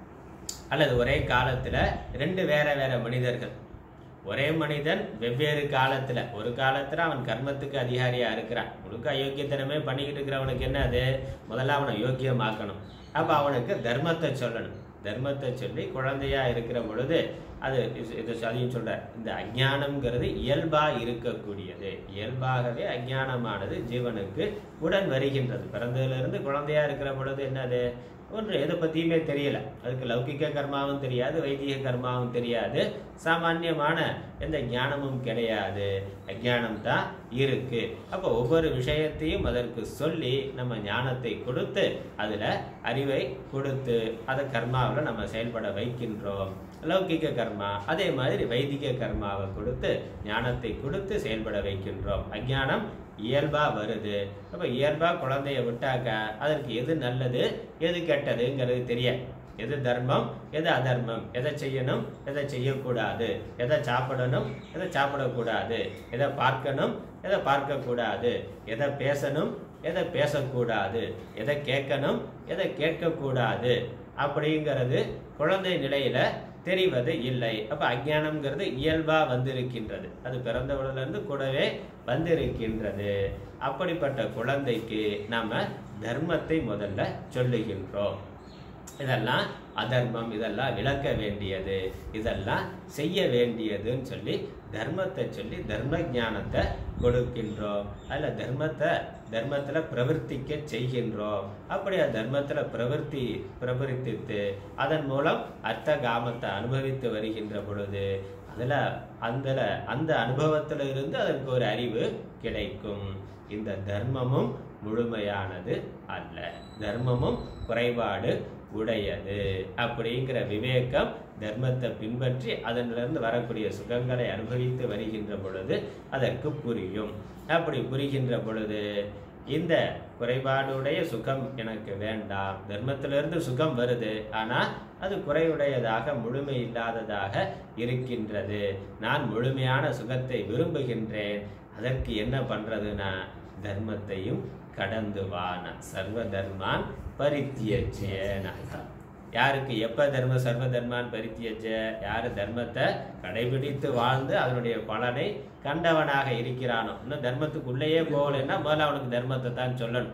அல்லது ஒரே காலத்துல ரெண்டு வேற வேற மனிதர்கள் ஒரே மனிதன் வெவ்வேறு காலத்துல ஒரு காலத்துல அவன் கர்மத்துக்கு அதிகாரியா இருக்கிறான் முழுக்க அயோக்கியத்தனமே பண்ணிக்கிட்டு இருக்கிறவனுக்கு என்ன அது முதல்ல அவனை யோக்கியமாக்கணும் அப்ப அவனுக்கு தர்மத்தை சொல்லணும் தர்மத்தை சொல்லி குழந்தையா இருக்கிற பொழுது அது இது- இது அதையும் சொல்றார் இந்த அஜ்ஞானம்ங்கிறது இயல்பா இருக்கக்கூடியது இயல்பாகவே அஜ்ஞானமானது ஜீவனுக்கு உடன் வருகின்றது பிறந்ததிலிருந்து குழந்தையா இருக்கிற பொழுது என்னது ஒன்று எதை பற்றியுமே தெரியல அதுக்கு லௌகிக கர்மாவும் தெரியாது வைதிக கர்மாவும் தெரியாது சாமானியமான எந்த ஞானமும் கிடையாது அஜ்ஞானம் தான் இருக்கு அப்போ ஒவ்வொரு விஷயத்தையும் அதற்கு சொல்லி நம்ம ஞானத்தை கொடுத்து அதில் அறிவை கொடுத்து அதை கர்மாவில் நம்ம செயல்பட வைக்கின்றோம் லௌகிக கர்மா அதே மாதிரி வைதிக கர்மாவை கொடுத்து ஞானத்தை கொடுத்து செயல்பட வைக்கின்றோம் அஜ்ஞானம் இயல்பா வருது அப்ப இயல்பா குழந்தைய விட்டாக்க அதற்கு எது நல்லது எது கெட்டதுங்கிறது தெரியாது எது தர்மம் எது அதர்மம் எதை செய்யணும் எதை செய்யக்கூடாது எதை சாப்பிடணும் எதை சாப்பிடக்கூடாது எதை பார்க்கணும் எதை பார்க்கக்கூடாது எதை பேசணும் எதை பேசக்கூடாது எதை கேட்கணும் எதை கேட்கக்கூடாது அப்படிங்கிறது குழந்தை நிலையில தெரிவது இல்லை அப்ப அஜ்ஞானம்ங்கிறது இயல்பா வந்திருக்கின்றது அது பிறந்தவுடல இருந்து கூடவே வந்திருக்கின்றது அப்படிப்பட்ட குழந்தைக்கு நாம தர்மத்தை முதல்ல சொல்லுகின்றோம் இதெல்லாம் அதர்மம் இதெல்லாம் விளக்க வேண்டியது இதெல்லாம் செய்ய வேண்டியதுன்னு சொல்லி தர்மத்தை சொல்லி தர்ம ஞானத்தை கொடுக்கின்றோம் அதில் தர்மத்தை தர்மத்தில் பிரவர்த்திக்க செய்கின்றோம் அப்படி அந்த தர்மத்தில் பிரவர்த்தி பிரவர்த்தித்து அதன் மூலம் அர்த்த காமத்தை அனுபவித்து வருகின்ற பொழுது அதில் அந்த அந்த அனுபவத்தில் இருந்து அதற்கு ஒரு அறிவு கிடைக்கும் இந்த தர்மமும் முழுமையானது அல்ல தர்மமும் குறைபாடு உடையது அப்படிங்கிற விவேகம் தர்மத்தை பின்பற்றி அதனிலிருந்து வரக்கூடிய சுகங்களை அனுபவித்து வருகின்ற பொழுது அதற்கு புரியும் அப்படி புரிகின்ற பொழுது இந்த குறைபாடுடைய சுகம் எனக்கு வேண்டாம் தர்மத்திலிருந்து சுகம் வருது ஆனா அது குறைவுடையதாக முழுமை இல்லாததாக இருக்கின்றது நான் முழுமையான சுகத்தை விரும்புகின்றேன் அதற்கு என்ன பண்றதுன்னா தர்மத்தையும் கடந்து வான சர்வ தர்மான் பரித்தியஜேன யாருக்கு எப்ப தர்ம சர்வ தர்மான் பரித்தியஜ யாரு தர்மத்தை கடைபிடித்து வாழ்ந்து அதனுடைய பலனை கண்டவனாக இருக்கிறானோ இன்னும் தர்மத்துக்குள்ளேயே போகலைன்னா முதல்ல அவனுக்கு தர்மத்தை தான் சொல்லணும்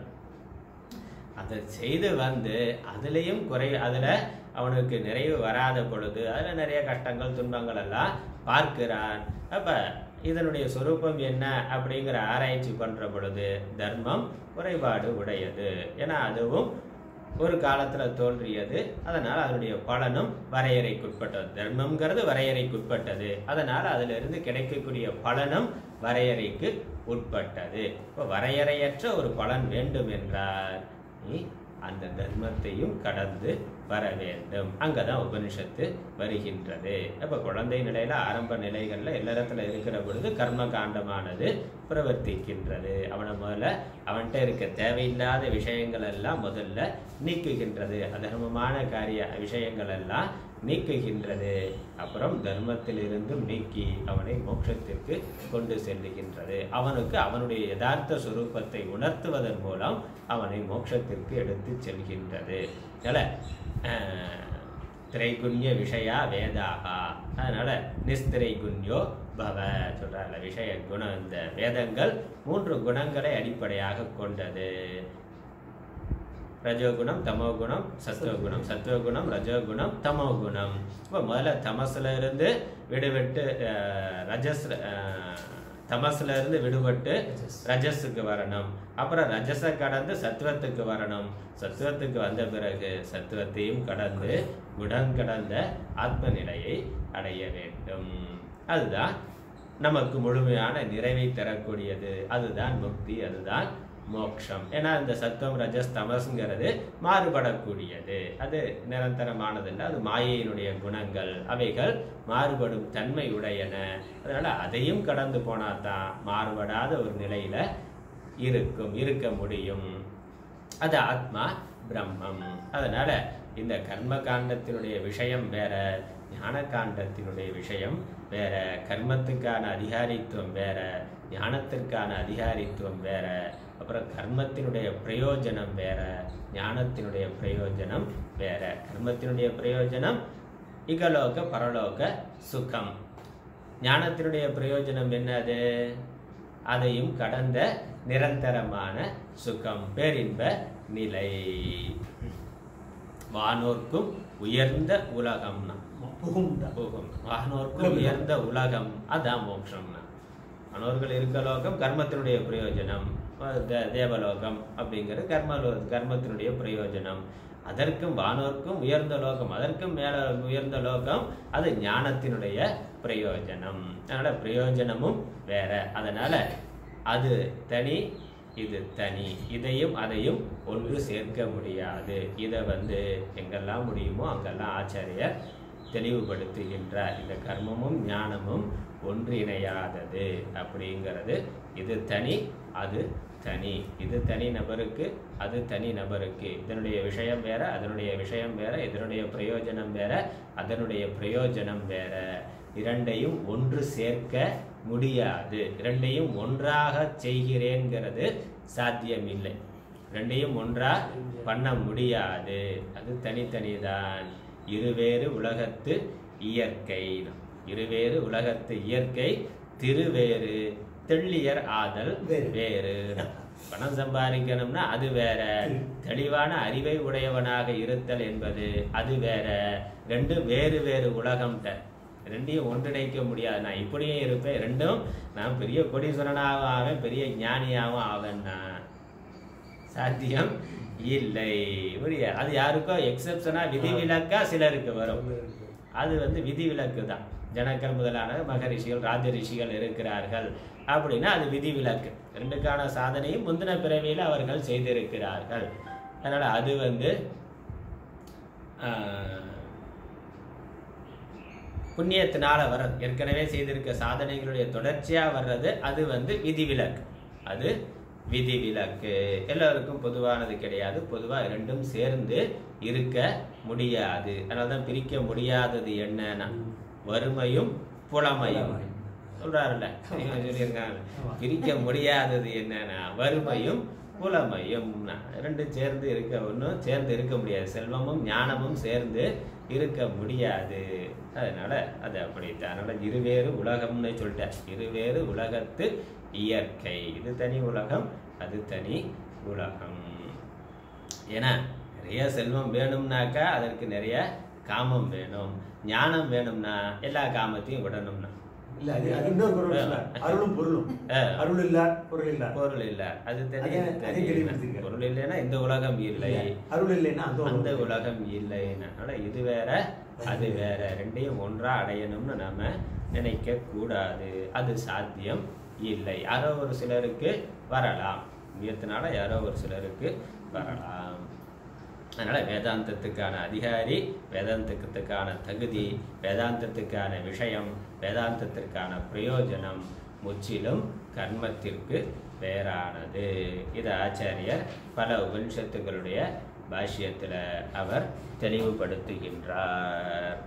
அதை செய்து வந்து அதுலேயும் குறை அதில் அவனுக்கு நிறைவு வராத பொழுது அதில் நிறைய கஷ்டங்கள் துன்பங்கள் எல்லாம் பார்க்கிறான் அப்போ இதனுடைய சொரூபம் என்ன அப்படிங்கிற ஆராய்ச்சி பண்ணுற பொழுது தர்மம் குறைபாடு உடையது ஏன்னா அதுவும் ஒரு காலத்தில் தோன்றியது அதனால் அதனுடைய பலனும் வரையறைக்குட்பட்டது தர்மம்ங்கிறது வரையறைக்குட்பட்டது அதனால் அதிலிருந்து கிடைக்கக்கூடிய பலனும் வரையறைக்கு உட்பட்டது இப்போ வரையறையற்ற ஒரு பலன் வேண்டும் என்றால் நீ அந்த தர்மத்தையும் கடந்து வர வேண்டும் அங்கதான் உபனிஷத்து வருகின்றது அப்ப குழந்தை நிலையில ஆரம்ப நிலைகள்ல எல்லாத்துல இருக்கிற பொழுது கர்ம காண்டமானது பிரவர்த்திக்கின்றது அவனை முதல்ல அவன்கிட்ட இருக்க தேவையில்லாத விஷயங்கள் எல்லாம் முதல்ல நீக்குகின்றது அதர்மமான காரிய விஷயங்கள் எல்லாம் நீக்குகின்றது அப்புறம் தர்மத்திலிருந்தும் நீக்கி அவனை மோட்சத்திற்கு கொண்டு செல்லுகின்றது அவனுக்கு அவனுடைய யதார்த்த சுரூபத்தை உணர்த்துவதன் மூலம் அவனை மோட்சத்திற்கு எடுத்து செல்கின்றது அதனால அஹ், திரைகுண்ய விஷயா வேதாகா அதனால நிஸ்திரைகுண்யோ பவ சொல்றாருல விஷய குணம் இந்த வேதங்கள் மூன்று குணங்களை அடிப்படையாக கொண்டது ரஜோகுணம் தமோகுணம் சத்துவகுணம் சத்துவகுணம் ரஜோகுணம் தமோகுணம் இப்போ முதல்ல தமசுல இருந்து விடுவிட்டு அஹ், ரஜஸ் அஹ், தமசுல இருந்து விடுபட்டு ரஜஸுக்கு வரணும் அப்புறம் ரஜஸை கடந்து சத்துவத்துக்கு வரணும் சத்துவத்துக்கு வந்த பிறகு சத்துவத்தையும் கடந்து குணம் கடந்த ஆத்ம நிலையை அடைய வேண்டும் அதுதான் நமக்கு முழுமையான நிறைவை தரக்கூடியது அதுதான் முக்தி அதுதான் மோட்சம் ஏன்னா இந்த சத்துவம் ரஜஸ் தமஸ்ங்கிறது மாறுபடக்கூடியது அது நிரந்தரமானதில்லை அது மாயையினுடைய குணங்கள் அவைகள் மாறுபடும் தன்மை உடையன அதனால அதையும் கடந்து போனா தான் மாறுபடாத ஒரு நிலையில இருக்கும் இருக்க முடியும் அது ஆத்மா பிரம்மம் அதனால இந்த கர்ம காண்டத்தினுடைய விஷயம் வேற ஞான காண்டத்தினுடைய விஷயம் வேற கர்மத்துக்கான அதிகாரித்துவம் வேற ஞானத்திற்கான அதிகாரித்துவம் வேற அப்புறம் கர்மத்தினுடைய பிரயோஜனம் வேற ஞானத்தினுடைய பிரயோஜனம் வேற கர்மத்தினுடைய பிரயோஜனம் இகலோக பரலோக சுகம் ஞானத்தினுடைய பிரயோஜனம் என்னது அதையும் கடந்த நிரந்தரமான சுகம் பேரின்ப நிலை வானோர்க்கும் உயர்ந்த உலகம்னா புகுந்தா போகும் வானோர்க்கும் உயர்ந்த உலகம் அதான் மோட்சம்னா வானோர்கள் இருக்க லோகம் கர்மத்தினுடைய பிரயோஜனம் அஹ் தே- தேவலோகம் அப்படிங்கிறது கர்மலோ கர்மத்தினுடைய பிரயோஜனம் அதற்கும் வானோர்க்கும் உயர்ந்த லோகம் அதற்கும் மேல உயர்ந்த லோகம் அது ஞானத்தினுடைய பிரயோஜனம் அதனால பிரயோஜனமும் வேற அதனால அது தனி இது தனி இதையும் அதையும் ஒன்று சேர்க்க முடியாது இதை வந்து எங்கெல்லாம் முடியுமோ அங்கெல்லாம் ஆச்சாரியர் தெளிவுபடுத்துகின்றார் இந்த கர்மமும் ஞானமும் ஒன்றிணையாதது அப்படிங்கிறது இது தனி அது தனி இது தனி நபருக்கு அது தனி நபருக்கு இதனுடைய விஷயம் வேற அதனுடைய விஷயம் வேற இதனுடைய பிரயோஜனம் வேற அதனுடைய பிரயோஜனம் வேற இரண்டையும் ஒன்று சேர்க்க முடியாது இரண்டையும் ஒன்றாக செய்கிறேங்கிறது சாத்தியமில்லை ரெண்டையும் ஒன்றா பண்ண முடியாது அது தனித்தனிதான் இருவேறு உலகத்து இயற்கை இருவேறு உலகத்து இயற்கை திருவேறு தெள்ளியர் ஆதல் வேறு. வேறு பணம் சம்பாதிக்கணும்னா அது வேற தெளிவான அறிவை உடையவனாக இருத்தல் என்பது அது வேற ரெண்டும் வேறு வேறு உலகம்ட்ட ரெண்டையும் ஒன்றிணைக்க முடியாது நான் இப்படியும் இருப்பேன் ரெண்டும் நான் பெரிய கோடீஸ்வரனாகவும் ஆவேன் பெரிய ஞானியாகவும் ஆவேன்னா சாத்தியம் இல்லை முடியாது அது யாருக்கோ எக்ஸப்ஷனா விதிவிலக்கா சிலருக்கு வரும் அது வந்து விதிவிலக்கு தான் ஜனக்கர் முதலான மகரிஷிகள் ராஜ ரிஷிகள் இருக்கிறார்கள் அப்படின்னா அது விதிவிலக்கு ரெண்டுக்கான சாதனையும் முந்தின பிறவியில் அவர்கள் செய்திருக்கிறார்கள் அதனால அது வந்து ஆஹ், புண்ணியத்தினால வர்றது ஏற்கனவே செய்திருக்க சாதனைகளுடைய தொடர்ச்சியா வர்றது அது வந்து விதிவிலக்கு அது விதிவிலக்கு எல்லாருக்கும் பொதுவானது கிடையாது பொதுவா இரண்டும் சேர்ந்து இருக்க முடியாது அதனால தான் பிரிக்க முடியாதது என்னன்னா வறுமையும் புலமையும் சொல்றாருல்ல இவங்க சொல்லியிருக்காங்க பிரிக்க முடியாதது என்னன்னா வறுமையும் புலமையும் ரெண்டும் சேர்ந்து இருக்க ஒன்றும் சேர்ந்து இருக்க முடியாது செல்வமும் ஞானமும் சேர்ந்து இருக்க முடியாது அதனால அது அப்படித்தான் அதனால இருவேறு உலகம்னு சொல்லிட்டேன் இருவேறு உலகத்து இயற்கை இது தனி உலகம் அது தனி உலகம் ஏன்னா நிறைய செல்வம் வேணும்னாக்கா அதற்கு நிறைய காமம் வேணும் ஞானம் வேணும்னா எல்லா காமத்தையும் விடணும்னா இல்ல அது அது இன்னொரு பொருள் இல்ல. அருளும் பொருளும் ஆ. அருள் இல்ல பொருள் இல்ல பொருள் இல்ல அது அதே- தெரியும் அதே தெரியும் தெளிவுபடுத்திருக்காரு. பொருள் இல்லைன்னா இந்த உலகம் இல்லை அருள் இல்லைன்னா அந்த அந்த உலகம் உலகம் இல்லை அதனால இது வேற அது வேற ரெண்டையும் ஒன்றா அடையணும்னு நாம நினைக்க கூடாது அது சாத்தியம் இல்லை யாரோ ஒரு சிலருக்கு வரலாம் நியத்தினால யாரோ ஒரு சிலருக்கு வரலாம் அதனால வேதாந்தத்துக்கான அதிகாரி வேதாந்தத்துக்கான தகுதி வேதாந்தத்துக்கான விஷயம் வேதாந்தத்திற்கான பிரயோஜனம் முற்றிலும் கர்மத்திற்கு வேறானது இது ஆச்சாரியர் பல உபனிஷத்துகளுடைய பாஷ்யத்தில் அவர் தெளிவுபடுத்துகின்றார்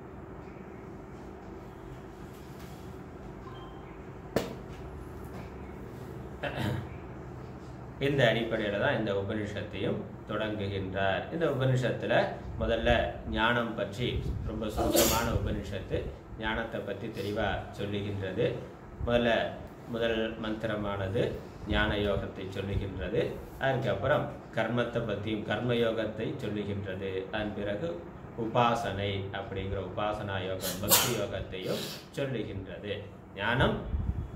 இந்த அடிப்படையில் தான் இந்த உபனிஷத்தையும் தொடங்குகின்றார் இந்த உபனிஷத்துல முதல்ல ஞானம் பற்றி ரொம்ப சுருக்கமான உபனிஷத்து ஞானத்தை பற்றி தெளிவாக சொல்லுகின்றது முதல்ல முதல் மந்திரமானது ஞான யோகத்தை சொல்லுகின்றது அதுக்கப்புறம் கர்மத்தை பற்றியும் கர்மயோகத்தை சொல்லுகின்றது அதன் பிறகு உபாசனை அப்படிங்கிற உபாசனா யோகம் பக்தி யோகத்தையும் சொல்லுகின்றது ஞானம்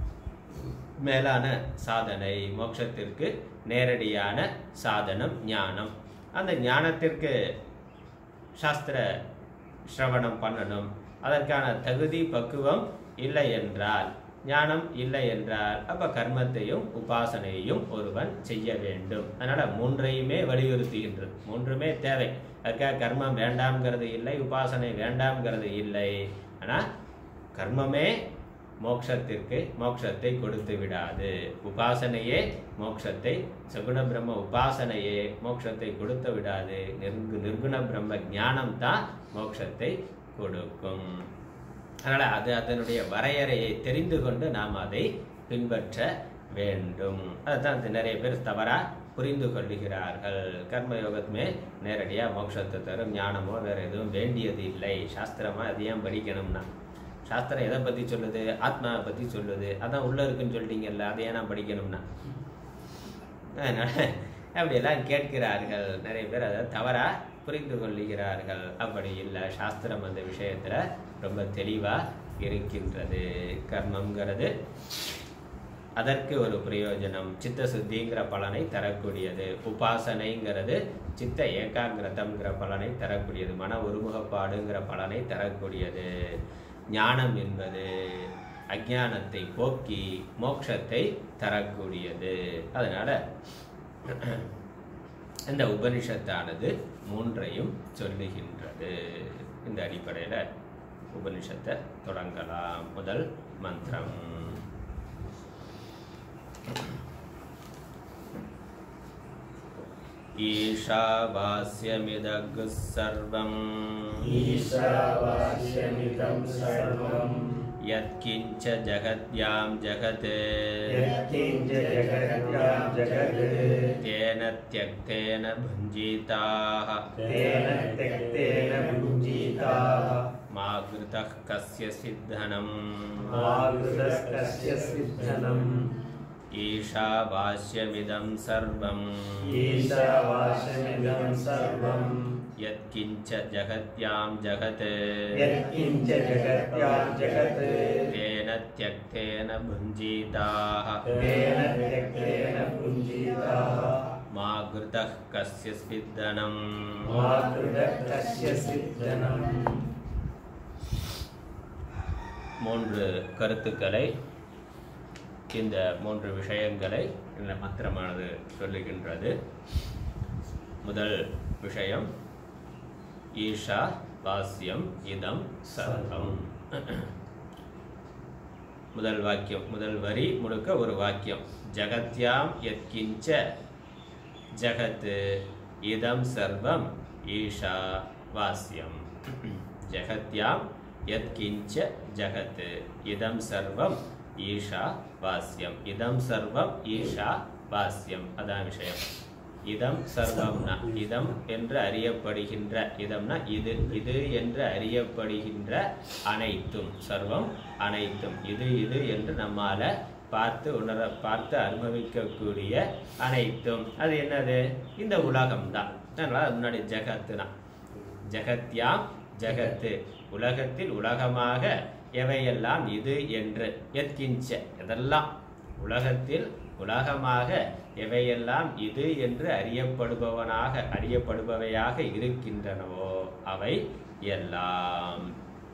மேலான சாதனை மோட்சத்திற்கு நேரடியான சாதனம் ஞானம் அந்த ஞானத்திற்கு சாஸ்திர சிரவணம் பண்ணணும் அதற்கான தகுதி பக்குவம் இல்லை என்றால் ஞானம் இல்லை என்றால் அப்ப கர்மத்தையும் உபாசனையையும் ஒருவன் செய்ய வேண்டும் அதனால மூன்றையுமே வலியுறுத்துகின்றது மூன்றுமே தேவை அதுக்காக கர்மம் வேண்டாம்ங்கிறது இல்லை உபாசனை வேண்டாம்ங்கிறது இல்லை ஆனா கர்மமே மோட்சத்திற்கு மோட்சத்தை கொடுத்து விடாது உபாசனையே மோட்சத்தை சகுண பிரம்ம உபாசனையே மோட்சத்தை கொடுத்து விடாது நிர்கு நிர்குண பிரம்ம ஞானம் தான் மோட்சத்தை கொடுக்கும் அதனால அது அதனுடைய வரையறையை தெரிந்து கொண்டு நாம் அதை பின்பற்ற வேண்டும் அதுதான் இது நிறைய பேர் தவறா புரிந்து கொள்ளுகிறார்கள் கர்மயோகத்துமே நேரடியாக மோட்சத்தை தரும் ஞானமோ வேற எதுவும் வேண்டியது இல்லை சாஸ்திரமா அது ஏன் படிக்கணும்னா சாஸ்திரம் எதை பத்தி சொல்லுது ஆத்மாவை பத்தி சொல்லுது அதான் உள்ள இருக்குன்னு சொல்லிட்டீங்கல்ல அதை ஏன் நான் படிக்கணும்னா அதனால அப்படியெல்லாம் கேட்கிறார்கள் நிறைய பேர் அதை தவறா புரிந்து கொள்ளுகிறார்கள் அப்படி இல்லை சாஸ்திரம் அந்த விஷயத்துல ரொம்ப தெளிவா இருக்கின்றது கர்மம்ங்கிறது அதற்கு ஒரு பிரயோஜனம் சித்த சுத்திங்கிற பலனை தரக்கூடியது உபாசனைங்கிறது சித்த ஏகாகிரதம்ங்கிற பலனை தரக்கூடியது மன ஒருமுகப்பாடுங்கிற பலனை தரக்கூடியது ஞானம் என்பது அஜானத்தை போக்கி மோட்சத்தை தரக்கூடியது அதனால இந்த உபனிஷத்தானது மூன்றையும் சொல்லுகின்றது இந்த அடிப்படையில உபனிஷத்தை தொடங்கலாம் முதல் மந்திரம் ईशावास्यमिदग् सर्वम् ईशावास्यमिदं सर्वम् यत्किञ्च जगद्यां जगत् यत्किञ्च जगत्यां जगत् तेन त्यक्तेन भुञ्जीताः तेन त्यक्तेन भुञ्जीताः मा घृतः कस्य सिद्धनम् मागृतस्य सिद्धनम् ईशावास्यमिदं सर्वम् ईशावास्यमिदं सर्वम् यत्किञ्च जगत्यां जगत् यत्किञ्च जगत्यां जगत् तेन त्यक्तेन भुञ्जीताः तेन त्यक्तेन भुञ्जीताः मा घृतः कस्य सिद्धनम् मातृदत्तस्य सिद्धनम् மூன்று கருத்துக்களை இந்த மூன்று விஷயங்களை இந்த மந்திரமானது சொல்லுகின்றது முதல் விஷயம் ஈஷா வாஸ்யம் இதம் சர்வம் முதல் வாக்கியம் முதல் வரி முழுக்க ஒரு வாக்கியம் ஜகத்யாம் எத்கிஞ்ச ஜகத் இதம் சர்வம் ஈஷா வாஸ்யம் ஜகத்யாம் யத்கிஞ்ச ஜகத் இதம் சர்வம் ஈஷா வாஸ்யம் இதம் சர்வம் ஈஷா வாஸ்யம் அதான் விஷயம் இதம் சர்வம்னா இதம் என்று அறியப்படுகின்ற இதம்னா இது இது என்று அறியப்படுகின்ற அனைத்தும் சர்வம் அனைத்தும் இது இது என்று நம்மால பார்த்து உணர பார்த்து அனுபவிக்கக்கூடிய அனைத்தும் அது என்னது இந்த உலகம்தான் அதனால அது முன்னாடி ஜகத்து தான் ஜகத்யாம் ஜகத்து உலகத்தில் உலகமாக எவையெல்லாம் இது என்று எத்கிஞ்ச எதெல்லாம் உலகத்தில் உலகமாக எவையெல்லாம் இது என்று அறியப்படுபவனாக அறியப்படுபவையாக இருக்கின்றனவோ அவை எல்லாம்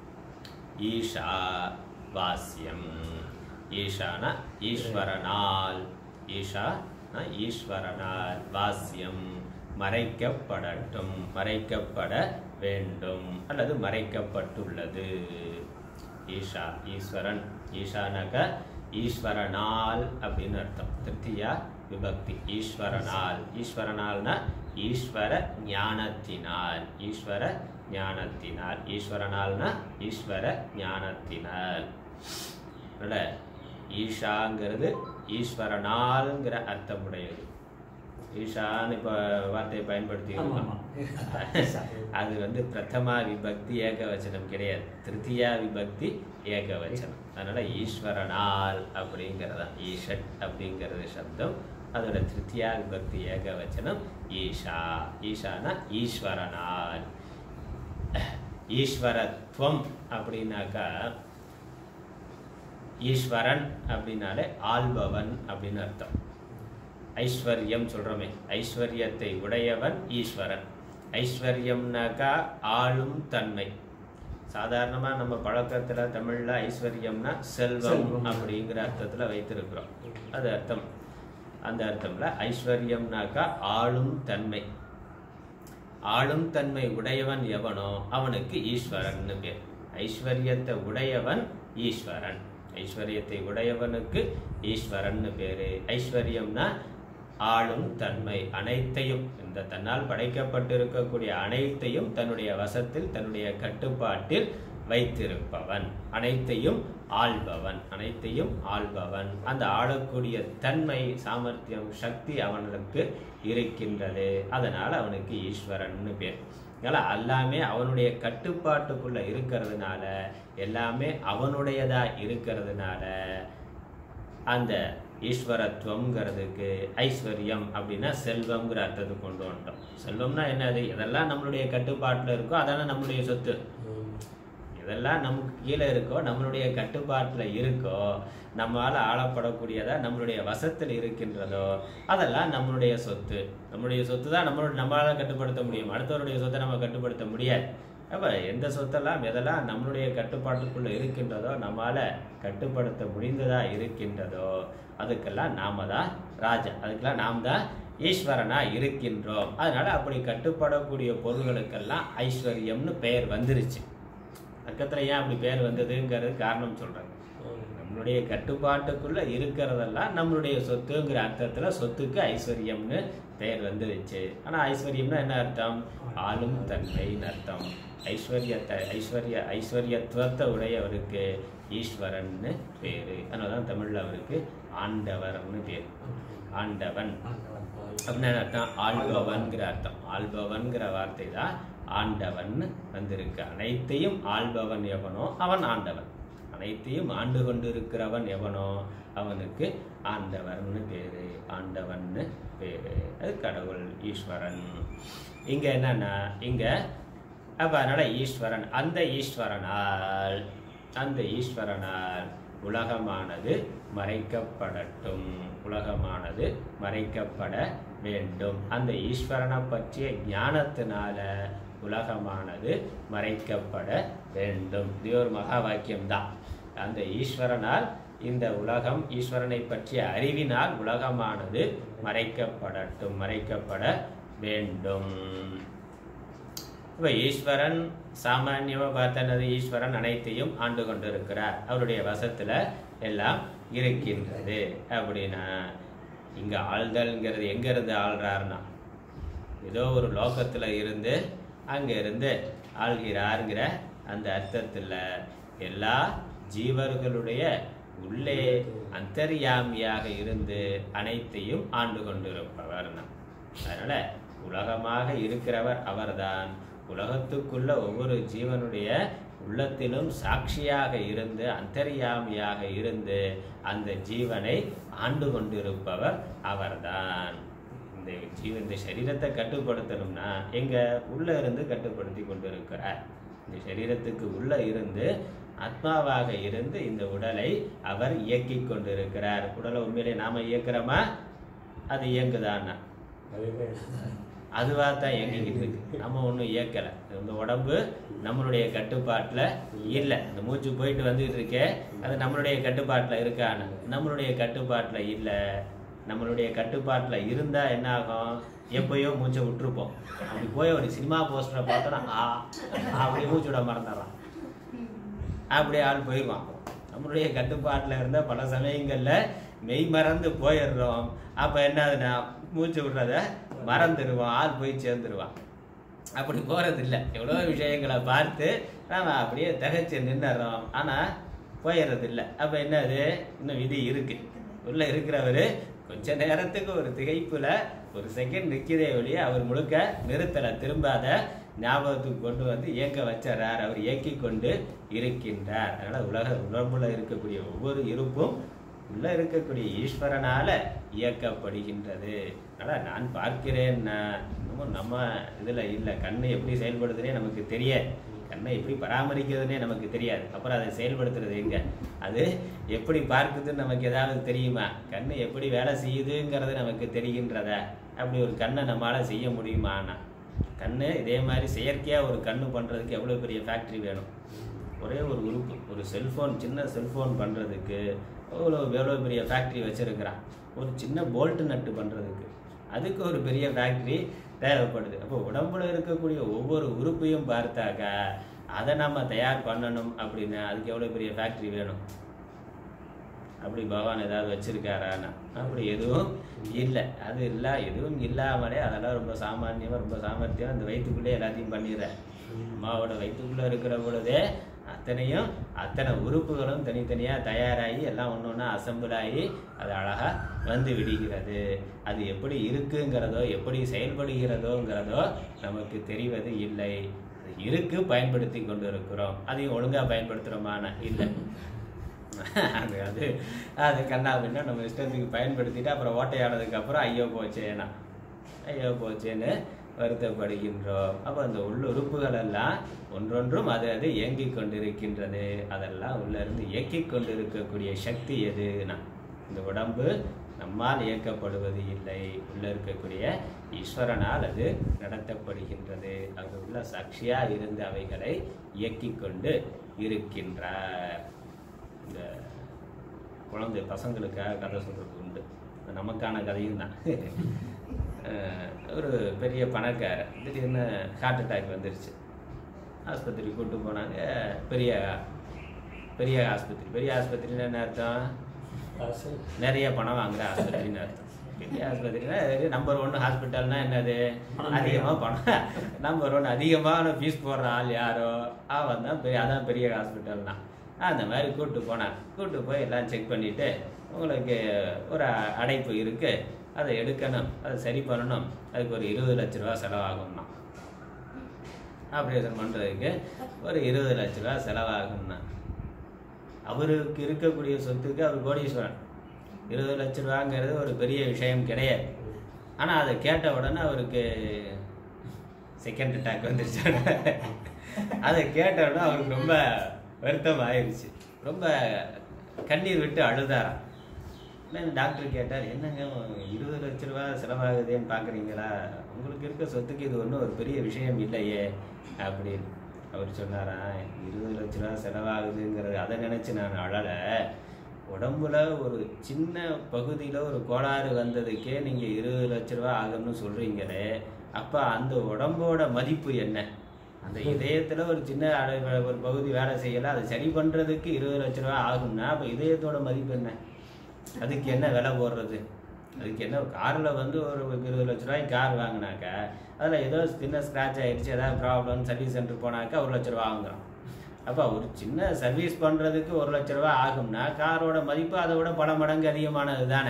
ஈஷா வாஸ்யம் ஈஷான ஈஸ்வரனால் ஈஷா ஈஸ்வரனால் வாஸ்யம் மறைக்கப்படட்டும் மறைக்கப்பட வேண்டும் அல்லது மறைக்கப்பட்டுள்ளது ஈஷா ஈஸ்வரன் ஈஷானக ஈஸ்வரனால் அப்படின்னு அர்த்தம் திருத்தியா விபக்தி ஈஸ்வரனால் ஈஸ்வரனால்னா ஈஸ்வர ஞானத்தினால் ஈஸ்வர ஞானத்தினால் ஈஸ்வரனால்னா ஈஸ்வர ஞானத்தினால் அதனால ஈஷாங்கிறது ஈஸ்வரனால்ங்கிற அர்த்தமுடையது ஈஷான்னு இப்போ வார்த்தையை பயன்படுத்தி ஆமா, இருக்கோம். ஆமா. அது வந்து பிரதமா விபக்தி ஏகவச்சனம் கிடையாது திருத்தியா விபக்தி ஏகவச்சனம் அதனால ஈஸ்வரனால் அப்படிங்கிறதா ஈஷட் அப்படிங்கிறது சப்தம் அதோட திருத்தியா விபக்தி ஏகவச்சனம் ஈஷா ஈஷானா ஈஸ்வரனால் ஈஸ்வரத்துவம் அப்படின்னாக்கா ஈஸ்வரன் அப்படின்னாலே ஆள்பவன் அப்படின்னு அர்த்தம் ஐஸ்வர்யம் சொல்றோமே ஐஸ்வர்யத்தை உடையவன் ஈஸ்வரன் ஐஸ்வர்யம்னாக்கா ஆளும் தன்மை சாதாரணமா நம்ம பழக்கத்துல தமிழ்ல ஐஸ்வர்யம்னா செல்வம் செல்வம். அப்படிங்கிற அர்த்தத்துல வைத்திருக்கிறோம் அது அர்த்தம் அந்த அர்த்தம்ல ஐஸ்வர்யம்னாக்கா ஆளும் தன்மை ஆளும் தன்மை உடையவன் எவனோ அவனுக்கு ஈஸ்வரன்னு பேர் ஐஸ்வர்யத்தை உடையவன் ஈஸ்வரன் ஐஸ்வர்யத்தை உடையவனுக்கு ஈஸ்வரன்னு பேரு ஐஸ்வர்யம்னா ஆளும் தன்மை அனைத்தையும் இந்த தன்னால் படைக்கப்பட்டிருக்கக்கூடிய அனைத்தையும் தன்னுடைய வசத்தில் தன்னுடைய கட்டுப்பாட்டில் வைத்திருப்பவன் அனைத்தையும் ஆள்பவன் அனைத்தையும் ஆள்பவன் அந்த ஆளக்கூடிய தன்மை சாமர்த்தியம் சக்தி அவனுக்கு இருக்கின்றது அதனால அவனுக்கு ஈஸ்வரன்னு பேர் அதனால எல்லாமே அவனுடைய கட்டுப்பாட்டுக்குள்ள இருக்கிறதுனால எல்லாமே அவனுடையதா இருக்கிறதுனால அந்த ஈஸ்வரத்துவம்ங்கிறதுக்கு ஐஸ்வர்யம் அப்படின்னா செல்வம்ங்கிற அர்த்தத்தை கொண்டு வந்துட்டோம் செல்வம்னா என்னது எதெல்லாம் நம்மளுடைய கட்டுப்பாட்டில் இருக்கோ அதானே நம்மளுடைய சொத்து எதெல்லாம் நமக்கு கீழே இருக்கோ நம்மளுடைய கட்டுப்பாட்டில் இருக்கோ நம்மால் ஆளப்படக்கூடியதா நம்மளுடைய வசத்தில் இருக்கின்றதோ அதெல்லாம் நம்மளுடைய சொத்து நம்மளுடைய சொத்து தான் நம்மளோட நம்மளால கட்டுப்படுத்த முடியும் அடுத்தவருடைய சொத்தை நம்ம கட்டுப்படுத்த முடியாது அப்போ எந்த சொத்தெல்லாம் எதெல்லாம் நம்மளுடைய கட்டுப்பாட்டுக்குள்ள இருக்கின்றதோ நம்மால கட்டுப்படுத்த முடிந்ததா இருக்கின்றதோ அதுக்கெல்லாம் நாம தான் ராஜா அதுக்கெல்லாம் நாம் தான் ஈஸ்வரனா இருக்கின்றோம் அதனால அப்படி கட்டுப்படக்கூடிய பொருள்களுக்கெல்லாம் ஐஸ்வர்யம்னு பெயர் வந்துருச்சு பக்கத்துல ஏன் அப்படி பேர் வந்ததுங்கிறது காரணம் சொல்றேன் நம்மளுடைய கட்டுப்பாட்டுக்குள்ள இருக்கிறதெல்லாம் நம்மளுடைய சொத்துங்கிற அர்த்தத்துல சொத்துக்கு ஐஸ்வர்யம்னு பெயர் வந்துருச்சு ஆனா ஐஸ்வர்யம்னா என்ன அர்த்தம் ஆளும் தன்மைன்னு அர்த்தம் ஐஸ்வர்யத்தை ஐஸ்வர்ய ஐஸ்வர்யத்துவத்தை உடையவருக்கு ஈஸ்வரன்னு பேரு அதனாலதான் தமிழ்ல அவருக்கு ஆண்டவர்னு பேர் ஆண்டவன் அப்படின்னா என்ன அர்த்தம் ஆள்பவன்கிற அர்த்தம் ஆள்பவன்கிற வார்த்தை தான் ஆண்டவன் வந்திருக்கு அனைத்தையும் ஆள்பவன் எவனோ அவன் ஆண்டவன் அனைத்தையும் ஆண்டு கொண்டிருக்கிறவன் எவனோ அவனுக்கு ஆண்டவர்னு பேரு ஆண்டவன்னு பேரு அது கடவுள் ஈஸ்வரன் இங்க என்னன்னா இங்க அப்ப அதனால ஈஸ்வரன் அந்த ஈஸ்வரனால் அந்த ஈஸ்வரனால் உலகமானது மறைக்கப்படட்டும் உலகமானது மறைக்கப்பட வேண்டும் அந்த ஈஸ்வரனை பற்றிய ஞானத்தினால உலகமானது மறைக்கப்பட வேண்டும் இது ஒரு மகா வாக்கியம்தான் அந்த ஈஸ்வரனால் இந்த உலகம் ஈஸ்வரனை பற்றிய அறிவினால் உலகமானது மறைக்கப்படட்டும் மறைக்கப்பட வேண்டும் இப்போ ஈஸ்வரன் சாமானியமாக பார்த்தனது ஈஸ்வரன் அனைத்தையும் ஆண்டு கொண்டிருக்கிறார் அவருடைய வசத்துல எல்லாம் இருக்கின்றது அப்படின்னா இங்க ஆள்தல்ங்கிறது எங்க இருந்து ஆள்றாருன்னா ஏதோ ஒரு லோகத்துல இருந்து அங்க இருந்து ஆள்கிறாருங்கிற அந்த அர்த்தத்துல எல்லா ஜீவர்களுடைய உள்ளே அந்தர்யாமியாக இருந்து அனைத்தையும் ஆண்டு கொண்டிருப்பவர் அதனால உலகமாக இருக்கிறவர் அவர்தான் உலகத்துக்குள்ள ஒவ்வொரு ஜீவனுடைய உள்ளத்திலும் சாட்சியாக இருந்து அந்தர்யாமியாக இருந்து அந்த ஜீவனை ஆண்டு கொண்டிருப்பவர் அவர்தான் இந்த ஜீவ இந்த சரீரத்தை கட்டுப்படுத்தணும்னா எங்க உள்ள இருந்து கட்டுப்படுத்தி கொண்டிருக்கிறார் இந்த சரீரத்துக்கு உள்ள இருந்து ஆத்மாவாக இருந்து இந்த உடலை அவர் இயக்கி கொண்டிருக்கிறார் உடலை உண்மையிலே நாம இயக்குறோமா அது இயங்குதான்னா அதுவாக தான் இயங்கிக்கிட்டு இருக்கு நம்ம ஒன்றும் இயக்கலை இந்த உடம்பு நம்மளுடைய கட்டுப்பாட்டில் இல்லை இந்த மூச்சு போயிட்டு வந்துட்டு இருக்கே அது நம்மளுடைய கட்டுப்பாட்டில் இருக்கான்னு நம்மளுடைய கட்டுப்பாட்டில் இல்லை நம்மளுடைய கட்டுப்பாட்டில் இருந்தால் என்ன ஆகும் எப்பயோ மூச்சை விட்டுருப்போம் அப்படி போய் ஒரு சினிமா போஸ்டரை பார்த்தோன்னா ஆ அப்படி மூச்சு விட மறந்துடுறான் அப்படி ஆள் போயிடுவான் நம்மளுடைய கட்டுப்பாட்டில் இருந்த பல சமயங்களில் மெய் மறந்து போயிடுறோம் அப்போ என்னதுன்னா மூச்சு விடுறத மறந்துடுவோம் ஆள் போய் சேர்ந்துருவான் அப்படி போகிறது இல்லை எவ்வளோ விஷயங்களை பார்த்து நாம அப்படியே திகைச்சு நின்னுறோம் ஆனால் போயிடுறது இல்லை அப்போ என்னது இன்னும் விதி இருக்கு உள்ள இருக்கிறவர் கொஞ்ச நேரத்துக்கு ஒரு திகைப்புல ஒரு செகண்ட் நிற்கிறதே ஒழிய அவர் முழுக்க நிறுத்தலை திரும்பாத ஞாபகத்துக்கு கொண்டு வந்து இயக்க வச்சிடறார் அவர் இயக்கி கொண்டு இருக்கின்றார் அதனால உலக உடம்புல இருக்கக்கூடிய ஒவ்வொரு இருப்பும் உள்ள இருக்கக்கூடிய ஈஸ்வரனால இயக்கப்படுகின்றது அதனால நான் பார்க்கிறேன்னா இன்னமும் நம்ம இதுல இல்லை கண்ணு எப்படி செயல்படுதுன்னே நமக்கு தெரியாது கண்ணை எப்படி பராமரிக்கிறதுனே நமக்கு தெரியாது அப்புறம் அதை செயல்படுத்துறது எங்க அது எப்படி பார்க்குதுன்னு நமக்கு ஏதாவது தெரியுமா கண்ணு எப்படி வேலை செய்யுதுங்கிறது நமக்கு தெரிகின்றதா அப்படி ஒரு கண்ணை நம்மளால் செய்ய முடியுமானா கண்ணு இதே மாதிரி செயற்கையாக ஒரு கண்ணு பண்ணுறதுக்கு எவ்வளோ பெரிய ஃபேக்ட்ரி வேணும் ஒரே ஒரு உறுப்பு ஒரு செல்ஃபோன் சின்ன செல்ஃபோன் பண்ணுறதுக்கு எவ்வளோ எவ்வளோ பெரிய ஃபேக்ட்ரி வச்சுருக்கிறான் ஒரு சின்ன போல்ட் நட்டு பண்ணுறதுக்கு அதுக்கு ஒரு பெரிய ஃபேக்ட்ரி தேவைப்படுது அப்போ உடம்புல இருக்கக்கூடிய ஒவ்வொரு உறுப்பையும் பார்த்தாக்கா அதை நம்ம தயார் பண்ணணும் அப்படின்னா அதுக்கு எவ்வளோ பெரிய ஃபேக்ட்ரி வேணும் அப்படி பகவான் ஏதாவது வச்சிருக்காரான்னா அப்படி எதுவும் இல்லை அது இல்லை எதுவும் இல்லாமலே அதெல்லாம் ரொம்ப சாமானியமாக ரொம்ப சாமர்த்தியம் அந்த வயிற்றுக்குள்ளே எல்லாத்தையும் பண்ணிடுறேன் அம்மாவோட வயிற்றுக்குள்ளே இருக்கிற பொழுதே அத்தனையும் அத்தனை உறுப்புகளும் தனித்தனியாக தயாராகி எல்லாம் ஒன்று ஒன்றா அசம்பிள் ஆகி அது அழகாக வந்து விடுகிறது அது எப்படி இருக்குங்கிறதோ எப்படி செயல்படுகிறதோங்கிறதோ நமக்கு தெரிவது இல்லை அது இருக்கு பயன்படுத்தி கொண்டு இருக்கிறோம் அதையும் ஒழுங்காக பயன்படுத்துகிறோமான இல்லை அது அது அது கண்ணா பின்னா நம்ம இஷ்டத்துக்கு பயன்படுத்திட்டு அப்புறம் ஓட்டையானதுக்கு அப்புறம் ஐயோ போச்சேனா ஐயோ போச்சேன்னு வருத்தப்படுகின்றோம் அப்போ அந்த உள்ளுறுப்புகள் எல்லாம் ஒன்றொன்றும் அது அது இயங்கிக் கொண்டிருக்கின்றது அதெல்லாம் உள்ள இருந்து இயக்கிக் கொண்டிருக்கக்கூடிய சக்தி எதுனா இந்த உடம்பு நம்மால் இயக்கப்படுவது இல்லை உள்ள இருக்கக்கூடிய ஈஸ்வரனால் அது நடத்தப்படுகின்றது அங்கு உள்ள சாட்சியா இருந்து அவைகளை இயக்கிக் கொண்டு இருக்கின்றார் இந்த குழந்தை பசங்களுக்காக கதை சொல்றது உண்டு அது நமக்கான கதையும் தான் அஹ் ஒரு பெரிய பணக்காரர் திடீர்னு ஹார்ட் அட்டாக் வந்துருச்சு ஆஸ்பத்திரி கூட்டு போனாங்க பெரிய பெரிய ஆஸ்பத்திரி பெரிய ஆஸ்பத்திரின்னு என்ன அர்த்தம் காசு நிறைய பணம் வாங்குற ஆஸ்பத்திரின்னு அர்த்தம் பெரிய ஆஸ்பத்திரினா நம்பர் ஒன் ஹாஸ்பிட்டல்னா என்னது பணம் அதிகமாக பணம் நம்பர் ஒன் அதிகமான ஃபீஸ் போடுற ஆள் யாரோ அவன் தான் பெரிய அதான் பெரிய ஹாஸ்பிட்டல்னா அந்த மாதிரி கூப்பிட்டு போனான் கூப்பிட்டு போய் எல்லாம் செக் பண்ணிவிட்டு உங்களுக்கு ஒரு அடைப்பு இருக்குது அதை எடுக்கணும் அதை சரி பண்ணணும் அதுக்கு ஒரு இருபது லட்ச ரூபா செலவாகும்னா ஆப்ரேஷன் பண்ணுறதுக்கு ஒரு இருபது லட்ச ரூபா செலவாகும்னா அவருக்கு இருக்கக்கூடிய சொத்துக்கு அவர் கோடீஸ்வரன் இருபது லட்ச ரூபாங்கிறது ஒரு பெரிய விஷயம் கிடையாது ஆனால் அதை கேட்ட உடனே அவருக்கு செகண்ட் அட்டாக் வந்துருச்சு அதை கேட்ட உடனே அவருக்கு ரொம்ப வருத்தம் ஆயிடுச்சு ரொம்ப கண்ணீர் விட்டு அழுதாராம் உடனே டாக்டர் கேட்டார் என்னங்க இருபது லட்ச ரூபா செலவாகுதேன்னு பார்க்குறீங்களா உங்களுக்கு இருக்க சொத்துக்கு இது ஒன்றும் ஒரு பெரிய விஷயம் இல்லையே அப்படின்னு அவர் சொன்னாராம் இருபது லட்ச ரூபா செலவாகுதுங்கிறது அதை நினச்சி நான் அழலை உடம்புல ஒரு சின்ன பகுதியில் ஒரு கோளாறு வந்ததுக்கே நீங்கள் இருபது லட்ச ரூபா ஆகும்னு சொல்கிறீங்களே அப்போ அந்த உடம்போட மதிப்பு என்ன அந்த இதயத்தில் ஒரு சின்ன அடை- ஒரு பகுதி வேலை செய்யலை அதை சரி பண்ணுறதுக்கு இருபது லட்ச ரூபா ஆகும்னா அப்போ இதயத்தோட மதிப்பு என்ன அதுக்கு என்ன விலை போடுறது அதுக்கு என்ன காரில் வந்து ஒரு இருபது லட்ச ரூபாய்க்கு கார் வாங்கினாக்கா அதில் ஏதோ சின்ன ஸ்க்ராட்ச் ஆயிடுச்சு ஏதாவது ப்ராப்ளம் சர்வீஸ் சென்டர் போனாக்கா ஒரு லட்ச ரூபா வாங்குறோம் அப்போ ஒரு சின்ன சர்வீஸ் பண்ணுறதுக்கு ஒரு லட்ச ரூபா ஆகும்னா காரோட மதிப்பு அதை விட பல மடங்கு அதிகமானது தானே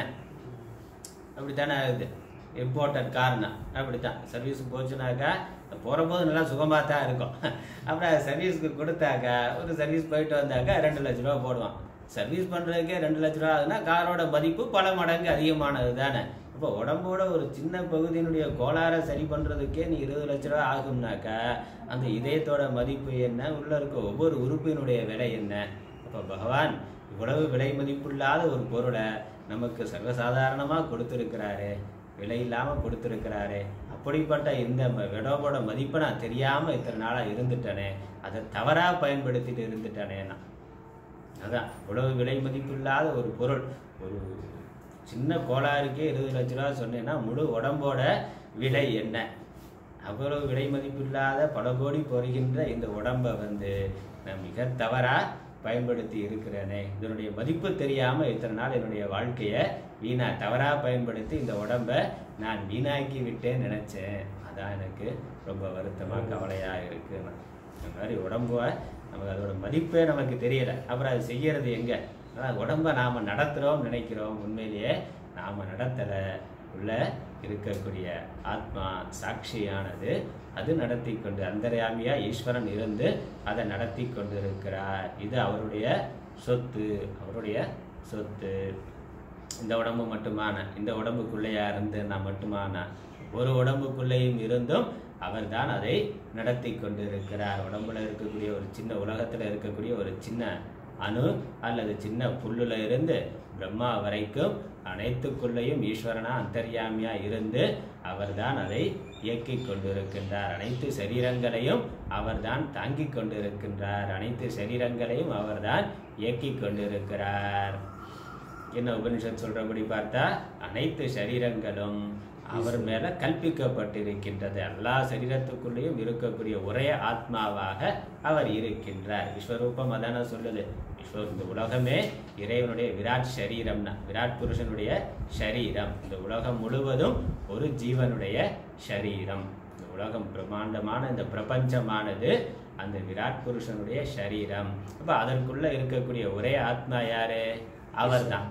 அப்படி தானே ஆகுது இம்போர்ட்டட் கார்னா அப்படி தான் சர்வீஸுக்கு போச்சுனாக்கா போகிற போது நல்லா சுகமாக தான் இருக்கும் அப்புறம் சர்வீஸ்க்கு கொடுத்தாக்கா ஒரு சர்வீஸ் போயிட்டு வந்தாக்கா ரெண்டு லட்ச ரூபா போடுவான் சர்வீஸ் பண்ணுறதுக்கே ரெண்டு லட்ச ரூபா ஆகுதுன்னா காரோட மதிப்பு பல மடங்கு அதிகமானது தானே இப்போ உடம்போட ஒரு சின்ன பகுதியினுடைய கோளாறை சரி பண்ணுறதுக்கே நீ இருபது லட்ச ரூபா ஆகும்னாக்கா அந்த இதயத்தோட மதிப்பு என்ன உள்ளே இருக்க ஒவ்வொரு உறுப்பினுடைய விலை என்ன அப்போ பகவான் இவ்வளவு விலை மதிப்பில்லாத ஒரு பொருளை நமக்கு சர்வசாதாரணமாக கொடுத்துருக்கிறாரு விலை இல்லாமல் கொடுத்துருக்கிறாரு அப்படிப்பட்ட இந்த ம- விடவோட மதிப்பை நான் தெரியாமல் இத்தனை நாளாக இருந்துட்டேனே அதை தவறாக பயன்படுத்திட்டு இருந்துட்டேனே நான் அதான் இவ்வளவு விலை மதிப்பில்லாத ஒரு பொருள் ஒரு சின்ன கோளாறுக்கே இருபது லட்ச ரூபா சொன்னேன்னா முழு உடம்போட விலை என்ன அவ்வளவு விலை மதிப்பில்லாத பல கோடி பொறுகின்ற இந்த உடம்பை வந்து நான் மிக தவறாக பயன்படுத்தி இருக்கிறேனே இதனுடைய மதிப்பு தெரியாமல் இத்தனை நாள் என்னுடைய வாழ்க்கையை வீணா தவறாக பயன்படுத்தி இந்த உடம்பை நான் வீணாக்கி விட்டேன்னு நினச்சேன் அதான் எனக்கு ரொம்ப வருத்தமாக கவலையாக இருக்கு இந்த மாதிரி உடம்ப நமக்கு அதோட மதிப்பே நமக்கு தெரியல அப்புறம் அது செய்யறது எங்க அதான் உடம்ப நாம நடத்துறோம் நினைக்கிறோம் உண்மையிலேயே நாம நடத்தலை உள்ள இருக்கக்கூடிய ஆத்மா சாட்சியானது அது நடத்தி கொண்டு அந்தர்யாமியா ஈஸ்வரன் இருந்து அதை நடத்தி கொண்டிருக்கிறார் இது அவருடைய சொத்து அவருடைய சொத்து இந்த உடம்பு மட்டுமான இந்த உடம்புக்குள்ளேயா இருந்து நான் மட்டுமான ஒரு உடம்புக்குள்ளேயும் இருந்தும் அவர்தான் அதை நடத்தி கொண்டிருக்கிறார் உடம்புல இருக்கக்கூடிய ஒரு சின்ன உலகத்துல இருக்கக்கூடிய ஒரு சின்ன அணு அல்லது சின்ன புல்லுல இருந்து பிரம்மா வரைக்கும் அனைத்துக்குள்ளேயும் ஈஸ்வரனா அந்தர்யாமியா இருந்து அவர்தான் அதை இயக்கிக் கொண்டிருக்கின்றார் அனைத்து சரீரங்களையும் அவர்தான் தாங்கிக் கொண்டிருக்கின்றார் அனைத்து சரீரங்களையும் அவர்தான் இயக்கிக் கொண்டிருக்கிறார் என்ன உபனிஷத் சொல்றபடி பார்த்தா அனைத்து சரீரங்களும் அவர் மேல கல்பிக்கப்பட்டிருக்கின்றது எல்லா சரீரத்துக்குள்ளேயும் இருக்கக்கூடிய ஒரே ஆத்மாவாக அவர் இருக்கின்றார் விஸ்வரூபம் அதான சொல்லுது விஸ்வ இந்த உலகமே இறைவனுடைய விராட் சரீரம்னா விராட் புருஷனுடைய சரீரம் இந்த உலகம் முழுவதும் ஒரு ஜீவனுடைய சரீரம் இந்த உலகம் பிரம்மாண்டமான இந்த பிரபஞ்சமானது அந்த விராட் புருஷனுடைய சரீரம் அப்ப அதற்குள்ள இருக்கக்கூடிய ஒரே ஆத்மா யாரு அவர்தான்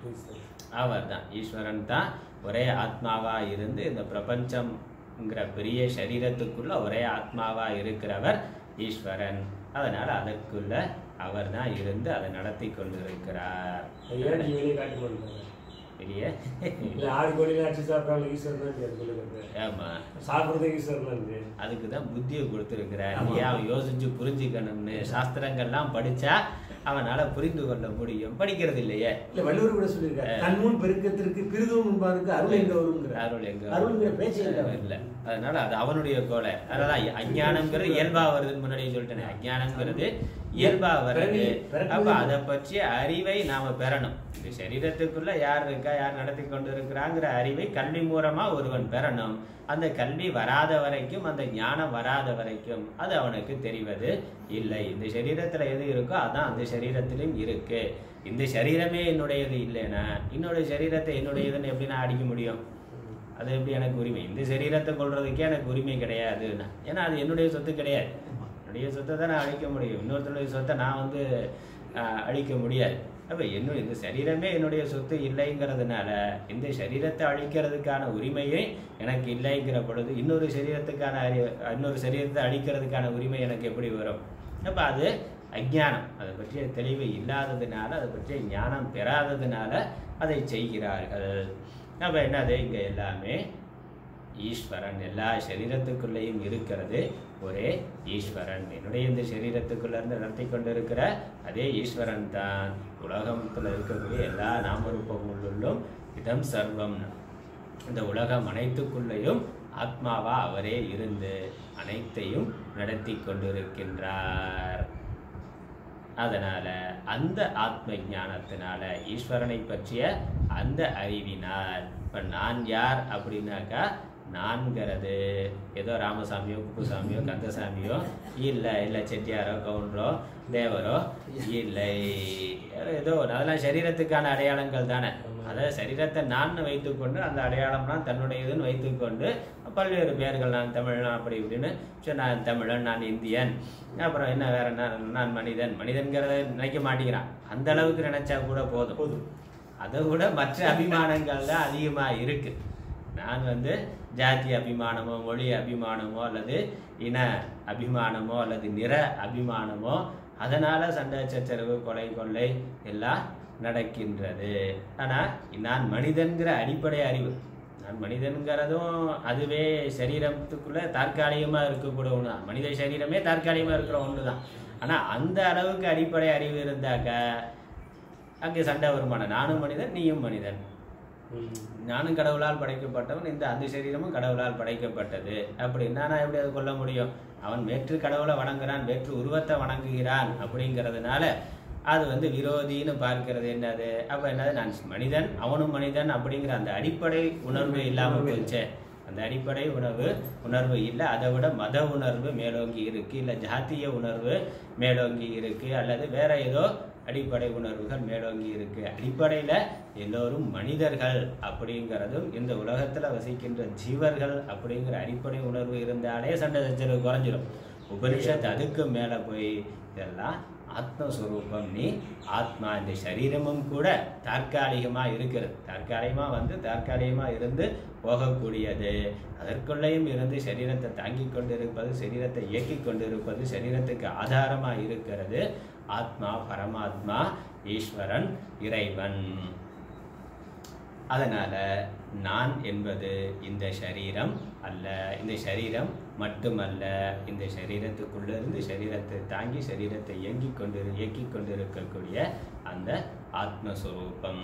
அவர்தான் ஈஸ்வரன் தான் ஒரே ஆத்மாவா இருந்து இந்த பிரபஞ்சம்ங்கிற பெரிய சரீரத்துக்குள்ள ஒரே ஆத்மாவா இருக்கிறவர் ஈஸ்வரன் அதனால அதற்குள்ள அவர் தான் இருந்து அதை நடத்தி கொண்டிருக்கிறார் ஏன் நீ வெளியே காட்டி பண்ணுறாங்க பெரிய இல்லை ஆறு கோடியில் அடிச்சு சாப்பிட்றாங்க ஈஸ்வரன் தான் சொல்லுங்க ஆமா சாப்பிட்றது ஈஸ்வரன் தான் அதுக்கு தான் புத்தியை கொடுத்துருக்கிறார் ஆமா. ஏன் அவன் யோசிச்சு புரிஞ்சுக்கணும்னு சாஸ்திரங்கள்லாம் படிச்சா அவனால புரிந்து கொள்ள முடியும் படிக்கிறது இல்லையே இல்ல வள்ளுவர் கூட சொல்லியிருக்காரு தன்முன் பெருக்கத்திற்கு பிரிதும் முன்பாருக்கு அருள் எங்க வருங்கிற அருள் எங்க அருள்ங்கிற பேச்சே இல்ல இல்ல அதனால அது அவனுடைய கோலை அதனால அஞ்ஞானம்ங்கிறது இயல்பா வருதுன்னு முன்னாடியே சொல்லிட்டேனே அஞ்ஞானம்ங்கிறது இயல்பா வருது பிறகு- அப்ப அதை பற்றிய அறிவை நாம பெறணும் இந்த சரீரத்துக்குள்ள யார் இருக்கா யார் நடத்தி கொண்டு இருக்கிறாங்கிற அறிவை கல்வி மூலமா ஒருவன் பெறணும் அந்த கல்வி வராத வரைக்கும் அந்த ஞானம் வராத வரைக்கும் அது அவனுக்கு தெரிவது இல்லை இந்த சரீரத்துல எது இருக்கோ அதான் அந்த சரீரத்திலும் இருக்கு இந்த சரீரமே என்னுடையது இல்லைன்னா இன்னொரு சரீரத்தை என்னுடையதுன்னு எப்படி நான் அடிக்க முடியும் அது எப்படி எனக்கு உரிமை இந்த சரீரத்தை கொள்றதுக்கே எனக்கு உரிமை கிடையாதுன்னா ஏன்னா அது என்னுடைய சொத்து கிடையாது என்னுடைய சொத்தை தான் நான் அழிக்க முடியும் இன்னொருத்தருடைய சொத்தை நான் வந்து ஆஹ், அழிக்க முடியாது அப்போ என்னுடைய இந்த சரீரமே என்னுடைய சொத்து இல்லைங்கிறதுனால இந்த சரீரத்தை அழிக்கிறதுக்கான உரிமையே எனக்கு இல்லைங்கிற பொழுது இன்னொரு சரீரத்துக்கான அறி இன்னொரு சரீரத்தை அழிக்கிறதுக்கான உரிமை எனக்கு எப்படி வரும் அப்போ அது அஞ்ஞானம் அதை பற்றிய தெளிவு இல்லாததுனால அதை பற்றிய ஞானம் பெறாததுனால அதை செய்கிறார்கள் அப்போ என்னது இங்கே எல்லாமே ஈஸ்வரன் எல்லா சரீரத்துக்குள்ளேயும் இருக்கிறது ஒரே ஈஸ்வரன் என்னுடைய இந்த சரீரத்துக்குள்ள இருந்து நடத்தி கொண்டிருக்கிற அதே ஈஸ்வரன் தான் உலகத்துல இருக்கக்கூடிய எல்லா நாமரூபங்களுள்ளும் இதம் சர்வம் இந்த உலகம் அனைத்துக்குள்ளேயும் ஆத்மாவா அவரே இருந்து அனைத்தையும் நடத்தி கொண்டிருக்கின்றார் அதனால அந்த ஆத்ம ஞானத்தினால ஈஸ்வரனை பற்றிய அந்த அறிவினால் இப்ப நான் யார் அப்படின்னாக்கா நான்கிறது ஏதோ ராமசாமியோ குப்புசாமியோ கந்தசாமியோ இல்லை இல்லை செட்டியாரோ கவுண்டரோ தேவரோ இல்லை ஏதோ ஒண்ணு. அதெல்லாம் சரீரத்துக்கான அடையாளங்கள் தானே அதை சரீரத்தை நான் வைத்துக்கொண்டு அந்த அடையாளம்லாம் தன்னுடையதுன்னு வைத்துக்கொண்டு பல்வேறு பெயர்கள் நான் தமிழன் அப்படி இப்படின்னு சரி நான் தமிழன் நான் இந்தியன் அப்புறம் என்ன வேற என்ன நான் மனிதன் மனிதன்கிறத நினைக்க மாட்டேங்கிறான் அந்த அளவுக்கு நினைச்சா கூட போதும் போதும் அதை விட மற்ற அபிமானங்கள் தான் அதிகமாக இருக்கு நான் வந்து ஜாதி அபிமானமோ மொழி அபிமானமோ அல்லது இன அபிமானமோ அல்லது நிற அபிமானமோ அதனால சண்டை சச்சரவு கொலை கொள்ளை எல்லாம் நடக்கின்றது ஆனா நான் மனிதன்கிற அடிப்படை அறிவு நான் மனிதன்கிறதும் அதுவே சரீரத்துக்குள்ள தற்காலிகமா இருக்கக்கூடிய ஒன்று தான் மனித சரீரமே தற்காலிகமா இருக்கிற ஒன்று தான் ஆனா அந்த அளவுக்கு அடிப்படை அறிவு இருந்தாக்க அங்கே சண்டை வருமான நானும் மனிதன் நீயும் மனிதன் ம். நானும் கடவுளால் படைக்கப்பட்டவன் இந்த அந்த சரீரமும் கடவுளால் படைக்கப்பட்டது அப்படின்னா நான் எப்படி அதை கொள்ள முடியும் அவன் வேற்று கடவுளை வணங்குறான் வேற்று உருவத்தை வணங்குகிறான் அப்படிங்கிறதுனால அது வந்து விரோதின்னு பார்க்கிறது என்னது அப்ப என்னது நான் மனிதன் அவனும் மனிதன் அப்படிங்கிற அந்த அடிப்படை உணர்வு இல்லாம போச்சே அந்த அடிப்படை உணர்வு உணர்வு இல்லை அதை விட மத உணர்வு மேலோங்கி இருக்கு இல்லை ஜாத்திய உணர்வு மேலோங்கி இருக்கு அல்லது வேற ஏதோ அடிப்படை உணர்வுகள் மேலோங்கி இருக்கு அடிப்படையில எல்லோரும் மனிதர்கள் அப்படிங்கிறதும் இந்த உலகத்துல வசிக்கின்ற ஜீவர்கள் அப்படிங்கிற அடிப்படை உணர்வு இருந்தாலே சண்டை சச்சரவு குறைஞ்சிரும் உபனிஷத் அதுக்கு மேல போய் இதெல்லாம் ஆத்மஸ்வரூபம் நீ ஆத்மா இந்த சரீரமும் கூட தற்காலிகமா இருக்கிறது தற்காலிகமா வந்து தற்காலிகமா இருந்து போகக்கூடியது அதற்குள்ளேயும் இருந்து சரீரத்தை தாங்கிக் கொண்டிருப்பது சரீரத்தை இயக்கிக் கொண்டிருப்பது சரீரத்துக்கு ஆதாரமா இருக்கிறது ஆத்மா பரமாத்மா ஈஸ்வரன் இறைவன் அதனால நான் என்பது இந்த சரீரம் அல்ல இந்த சரீரம் மட்டுமல்ல இந்த சரீரத்துக்குள்ள இருந்து சரீரத்தை தாங்கி சரீரத்தை இயங்கிக் கொண்டு இயக்கிக் கொண்டிருக்கக்கூடிய அந்த ஆத்மஸ்வரூபம்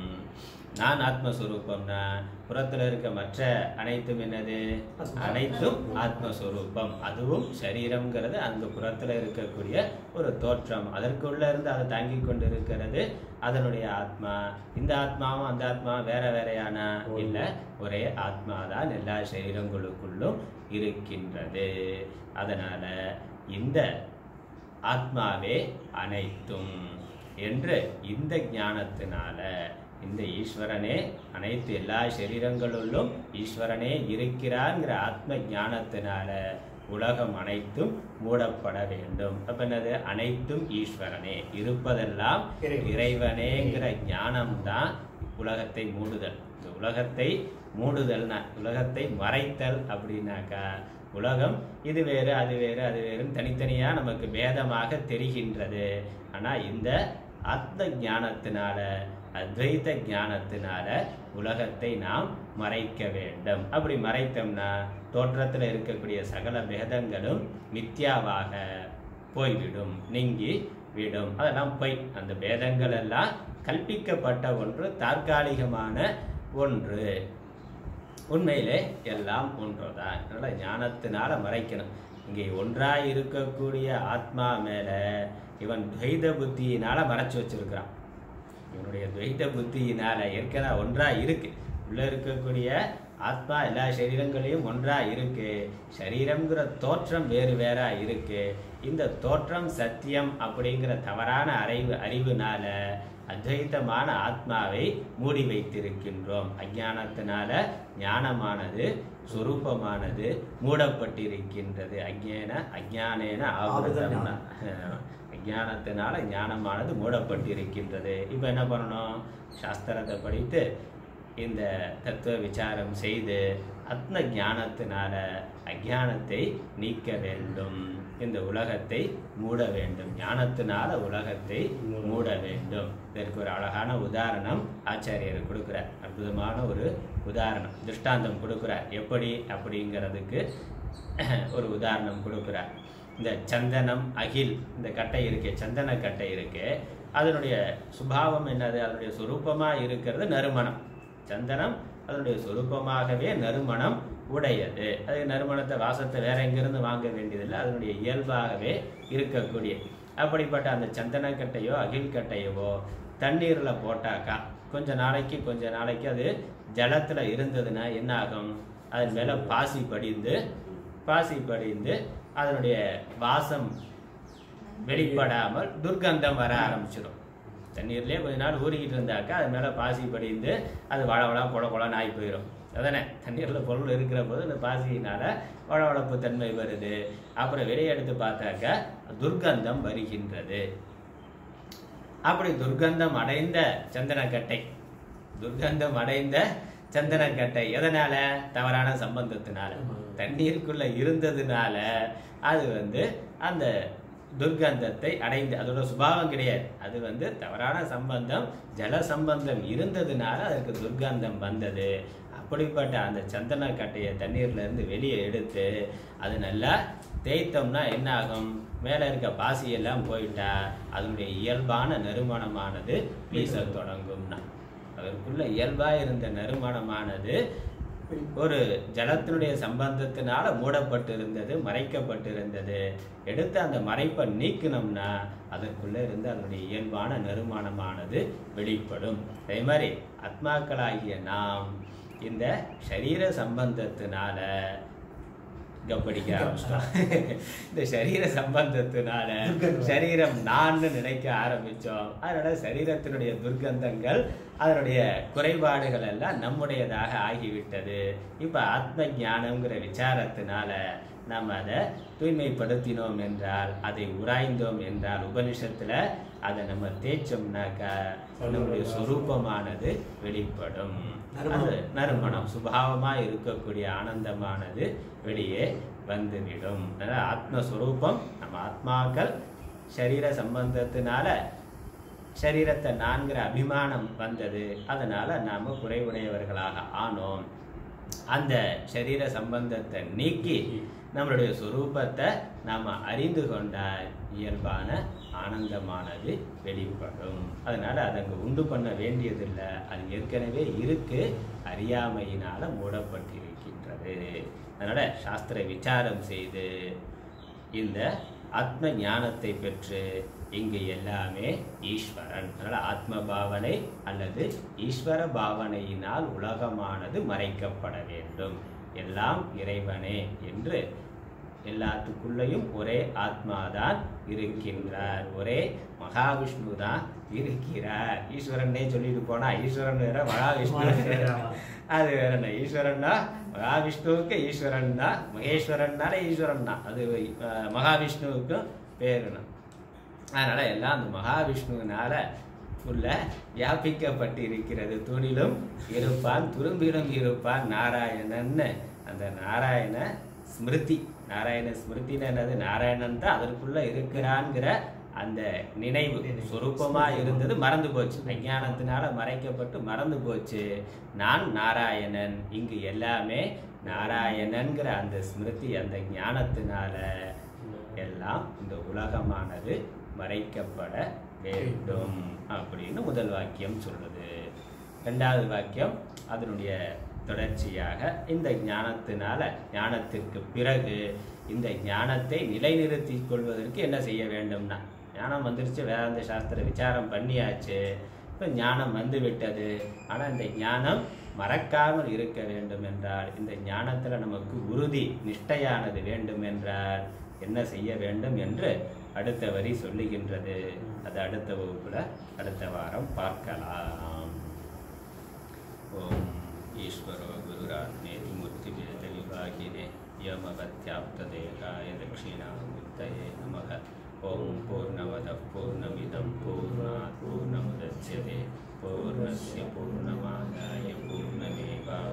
நான் ஆத்மஸ்வரூபம்னா புறத்துல இருக்க மற்ற அனைத்தும் என்னது அனைத்தும் ஆத்மஸ்வரூபம் அதுவும் சரீரம்ங்கிறது அந்த புறத்துல இருக்கக்கூடிய ஒரு தோற்றம் அதற்குள்ள இருந்து அதை தாங்கி கொண்டு இருக்கிறது அதனுடைய ஆத்மா இந்த ஆத்மாவும் அந்த ஆத்மாவும் வேற வேறையானா இல்ல ஒரே ஆத்மா தான் எல்லா சரீரங்களுக்குள்ளும் இருக்கின்றது அதனால இந்த ஆத்மாவே அனைத்தும் என்று இந்த ஞானத்தினால இந்த ஈஸ்வரனே அனைத்து எல்லா சரீரங்களுள்ளும் ஈஸ்வரனே இருக்கிறார்ங்கிற ஆத்ம ஞானத்தினால உலகம் அனைத்தும் மூடப்பட வேண்டும் அப்ப என்னது அனைத்தும் ஈஸ்வரனே இருப்பதெல்லாம் இறைவன். இறைவனேங்கிற ஞானம்தான் உலகத்தை மூடுதல் இந்த உலகத்தை மூடுதல்னா உலகத்தை மறைத்தல் அப்படின்னாக்கா உலகம் இது வேறு அது வேறு அது வேறுன்னு தனித்தனியா நமக்கு பேதமாக தெரிகின்றது ஆனா இந்த ஆத்ம ஞானத்தினால அத்வைத ஞானத்தினால உலகத்தை நாம் மறைக்க வேண்டும் அப்படி மறைத்தோம்னா தோற்றத்துல இருக்கக்கூடிய சகல பேதங்களும் மித்யாவாக போய்விடும் நீங்கி விடும் அதெல்லாம் பொய் அந்த பேதங்கள் எல்லாம் கல்பிக்கப்பட்ட ஒன்று தற்காலிகமான ஒன்று உண்மையிலே எல்லாம் ஒன்றுதான் அதனால ஞானத்தினால மறைக்கணும் இங்கே ஒன்றாய் இருக்கக்கூடிய ஆத்மா மேல இவன் துவைத புத்தியினால மறைச்சு வச்சிருக்கிறான் இவனுடைய துவைத புத்தியினால ஏற்கனவே ஒன்றா இருக்கு உள்ள இருக்கக்கூடிய ஆத்மா எல்லா சரீரங்களையும் ஒன்றா இருக்கு சரீரம்ங்கிற தோற்றம் வேறு வேறா இருக்கு இந்த தோற்றம் சத்தியம் அப்படிங்கிற தவறான அறிவு அறிவுனால அத்வைத்தமான ஆத்மாவை மூடி வைத்திருக்கின்றோம் அஞ்ஞானத்தினால ஞானமானது சொரூபமானது மூடப்பட்டிருக்கின்றது அஜ்ஞான அஜ்ஞானேன ஆவருதம்னா அஞ்ஞானத்தினால ஞானமானது மூடப்பட்டிருக்கின்றது இப்போ என்ன பண்ணணும் சாஸ்திரத்தை படித்து இந்த தத்துவ விசாரம் செய்து ஆத்ம ஞானத்தினால அஞ்ஞானத்தை நீக்க வேண்டும் இந்த உலகத்தை மூட வேண்டும் ஞானத்தினால உலகத்தை மூட வேண்டும் இதற்கு ஒரு அழகான உதாரணம் ஆச்சாரியர் கொடுக்கிறார் அற்புதமான ஒரு உதாரணம் திருஷ்டாந்தம் கொடுக்கிறார் எப்படி அப்படிங்கிறதுக்கு ஒரு உதாரணம் கொடுக்கிறார் இந்த சந்தனம் அகில் இந்த கட்டை இருக்கே சந்தன கட்டை இருக்கே அதனுடைய சுபாவம் என்னது அதனுடைய சுரூபமா இருக்கிறது நறுமணம் சந்தனம் அதனுடைய சுரூபமாகவே நறுமணம் உடையது அது நறுமணத்தை வாசத்தை வேற எங்கிருந்து வாங்க வேண்டியதில்லை அதனுடைய இயல்பாகவே இருக்கக்கூடிய அப்படிப்பட்ட அந்த சந்தனக்கட்டையோ அகில் கட்டையவோ தண்ணீரில் போட்டாக்கா கொஞ்ச நாளைக்கு கொஞ்ச நாளைக்கு அது ஜலத்தில் இருந்ததுன்னா என்ன ஆகும் அதன் மேலே பாசி படிந்து பாசி படிந்து அதனுடைய வாசம் வெளிப்படாமல் துர்க்கந்தம் வர ஆரம்பிச்சிடும் தண்ணீர்லேயே கொஞ்ச நாள் ஊறிக்கிட்டு இருந்தாக்கா அது மேலே பாசி படிந்து அது வளவளா கொல கொலன்னு ஆகி போயிடும் அதானே தண்ணீரில் பொருள் இருக்கிற போது இந்த பாசியினால வளவளப்பு தன்மை வருது அப்புறம் வெளியே எடுத்து பார்த்தாக்கா துர்க்கந்தம் வருகின்றது அப்படி துர்க்கந்தம் அடைந்த சந்தனக்கட்டை துர்க்கந்தம் அடைந்த சந்தனக்கட்டை எதனால தவறான சம்பந்தத்தினால தண்ணீருக்குள்ள இருந்ததுனால அது வந்து அந்த துர்க்கந்தத்தை அடைந்து அதோட சுபாவம் கிடையாது அது வந்து தவறான சம்பந்தம் ஜல சம்பந்தம் இருந்ததுனால அதற்கு துர்க்கந்தம் வந்தது அப்படிப்பட்ட அந்த சந்தன கட்டையை தண்ணீர்ல இருந்து வெளியே எடுத்து அது நல்லா தேய்த்தோம்னா என்ன ஆகும் மேலே இருக்க பாசி எல்லாம் போயிட்டா அதனுடைய இயல்பான நறுமணமானது வீச தொடங்கும்னா அதற்குள்ள இயல்பா இருந்த நறுமணமானது ஒரு ஜலத்தினுடைய சம்பந்தத்தினால மூடப்பட்டிருந்தது மறைக்கப்பட்டிருந்தது எடுத்து அந்த மறைப்பை நீக்கினோம்னா அதற்குள்ள இருந்து அதனுடைய இயல்பான நறுமணமானது வெளிப்படும் அதே மாதிரி ஆத்மாக்களாகிய நாம் இந்த சரீர சம்பந்தத்தினால இங்க படிக்க ஆரம்பிச்சிட்டோம் இந்த சரீர சம்பந்தத்தினால சரீரம் நான்னு நினைக்க ஆரம்பிச்சோம் அதனால சரீரத்தினுடைய துர்க்கந்தங்கள் அதனுடைய குறைபாடுகள் எல்லாம் நம்முடையதாக ஆகிவிட்டது இப்ப ஆத்ம ஞானம்ங்கிற விசாரத்தினால நாம் அதை தூய்மைப்படுத்தினோம் என்றால் அதை உராய்ந்தோம் என்றால் உபனிஷத்துல அதை நம்ம தேய்ச்சோம்னாக்கா நம்முடைய சொரூபமானது வெளிப்படும் அது நறுமணம் சுபாவமா இருக்கக்கூடிய ஆனந்தமானது வெளியே வந்துவிடும் அதனால ஆத்மஸ்வரூபம் நம்ம ஆத்மாக்கள் சரீர சம்பந்தத்தினால சரீரத்தை நான்கிற அபிமானம் வந்தது அதனால நாம குறைவுடையவர்களாக ஆனோம் அந்த சரீர சம்பந்தத்தை நீக்கி நம்மளுடைய சொரூபத்தை நாம் அறிந்து கொண்டால் இயல்பான ஆனந்தமானது வெளிப்படும் அதனால அதை அங்கே உண்டு பண்ண வேண்டியதில்லை அது ஏற்கனவே இருக்கு அறியாமையினால மூடப்பட்டிருக்கின்றது அதனால சாஸ்திர விசாரம் செய்து இந்த ஆத்ம ஞானத்தை பெற்று இங்கு எல்லாமே ஈஸ்வரன் அதனால ஆத்ம பாவனை அல்லது ஈஸ்வர பாவனையினால் உலகமானது மறைக்கப்பட வேண்டும் எல்லாம் இறைவனே என்று எல்லாத்துக்குள்ளேயும் ஒரே ஆத்மாதான் இருக்கின்றார் ஒரே மகாவிஷ்ணு தான் இருக்கிறார் ஈஸ்வரனே சொல்லிட்டு போனா ஈஸ்வரன் வேற மகாவிஷ்ணு வேற. அது வேற என்ன ஈஸ்வரன்னா மகாவிஷ்ணுவுக்கு ஈஸ்வரன் தான் மகேஸ்வரன்னால ஈஸ்வரன் தான் அது அஹ், மகாவிஷ்ணுவுக்கும் பேருனா அதனால எல்லாம் அந்த மகாவிஷ்ணுவினால உள்ள வியாபிக்கப்பட்டு இருக்கிறது தூணிலும் இருப்பான் துரும்பிலும் இருப்பான் நாராயணன்னு அந்த நாராயண ஸ்மிருதி நாராயண ஸ்மிருதின்னு என்னது நாராயணன் தான் அதற்குள்ள இருக்கிறான்ங்கிற அந்த நினைவு சொரூபமா இருந்தது மறந்து போச்சு அஞ்ஞானத்தினால மறைக்கப்பட்டு மறந்து போச்சு நான் நாராயணன் இங்கு எல்லாமே நாராயணன்கிற அந்த ஸ்மிருதி அந்த ஞானத்தினால எல்லாம் இந்த உலகமானது மறைக்கப்பட வேண்டும் அப்படின்னு முதல் வாக்கியம் சொல்லுது ரெண்டாவது வாக்கியம் அதனுடைய தொடர்ச்சியாக இந்த ஞானத்தினால ஞானத்திற்கு பிறகு இந்த ஞானத்தை நிலைநிறுத்திக் கொள்வதற்கு என்ன செய்ய வேண்டும்னா ஞானம் வந்துருச்சு வேதாந்த சாஸ்திர விசாரம் பண்ணியாச்சு இப்போ ஞானம் வந்து விட்டது ஆனால் இந்த ஞானம் மறக்காமல் இருக்க வேண்டும் என்றால் இந்த ஞானத்தில் நமக்கு உறுதி நிஷ்டையானது வேண்டும் என்றால் என்ன செய்ய வேண்டும் என்று அடுத்த வரி சொல்லுகின்றது அது அடுத்த வகுப்புல அடுத்த வாரம் பார்க்கலாம் ஓம் ஈஸ்வரோ குருராத்மேதி மூர்த்திபேத விபாகினே யமவத்யாப்ததேகாய தட்சிணாமூர்த்தயே நமக ஓம் பூர்ணமத பூர்ணமிதம் பூர்ணாத் பூர்ணமுதட்சியதே பூர்ணஸ்ய பூர்ணமாதாய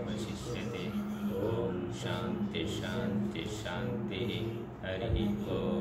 பூர்ணமேவாவசிஷ்யதே ஓம் சாந்தி சாந்தி சாந்தி ஹரி ஓம்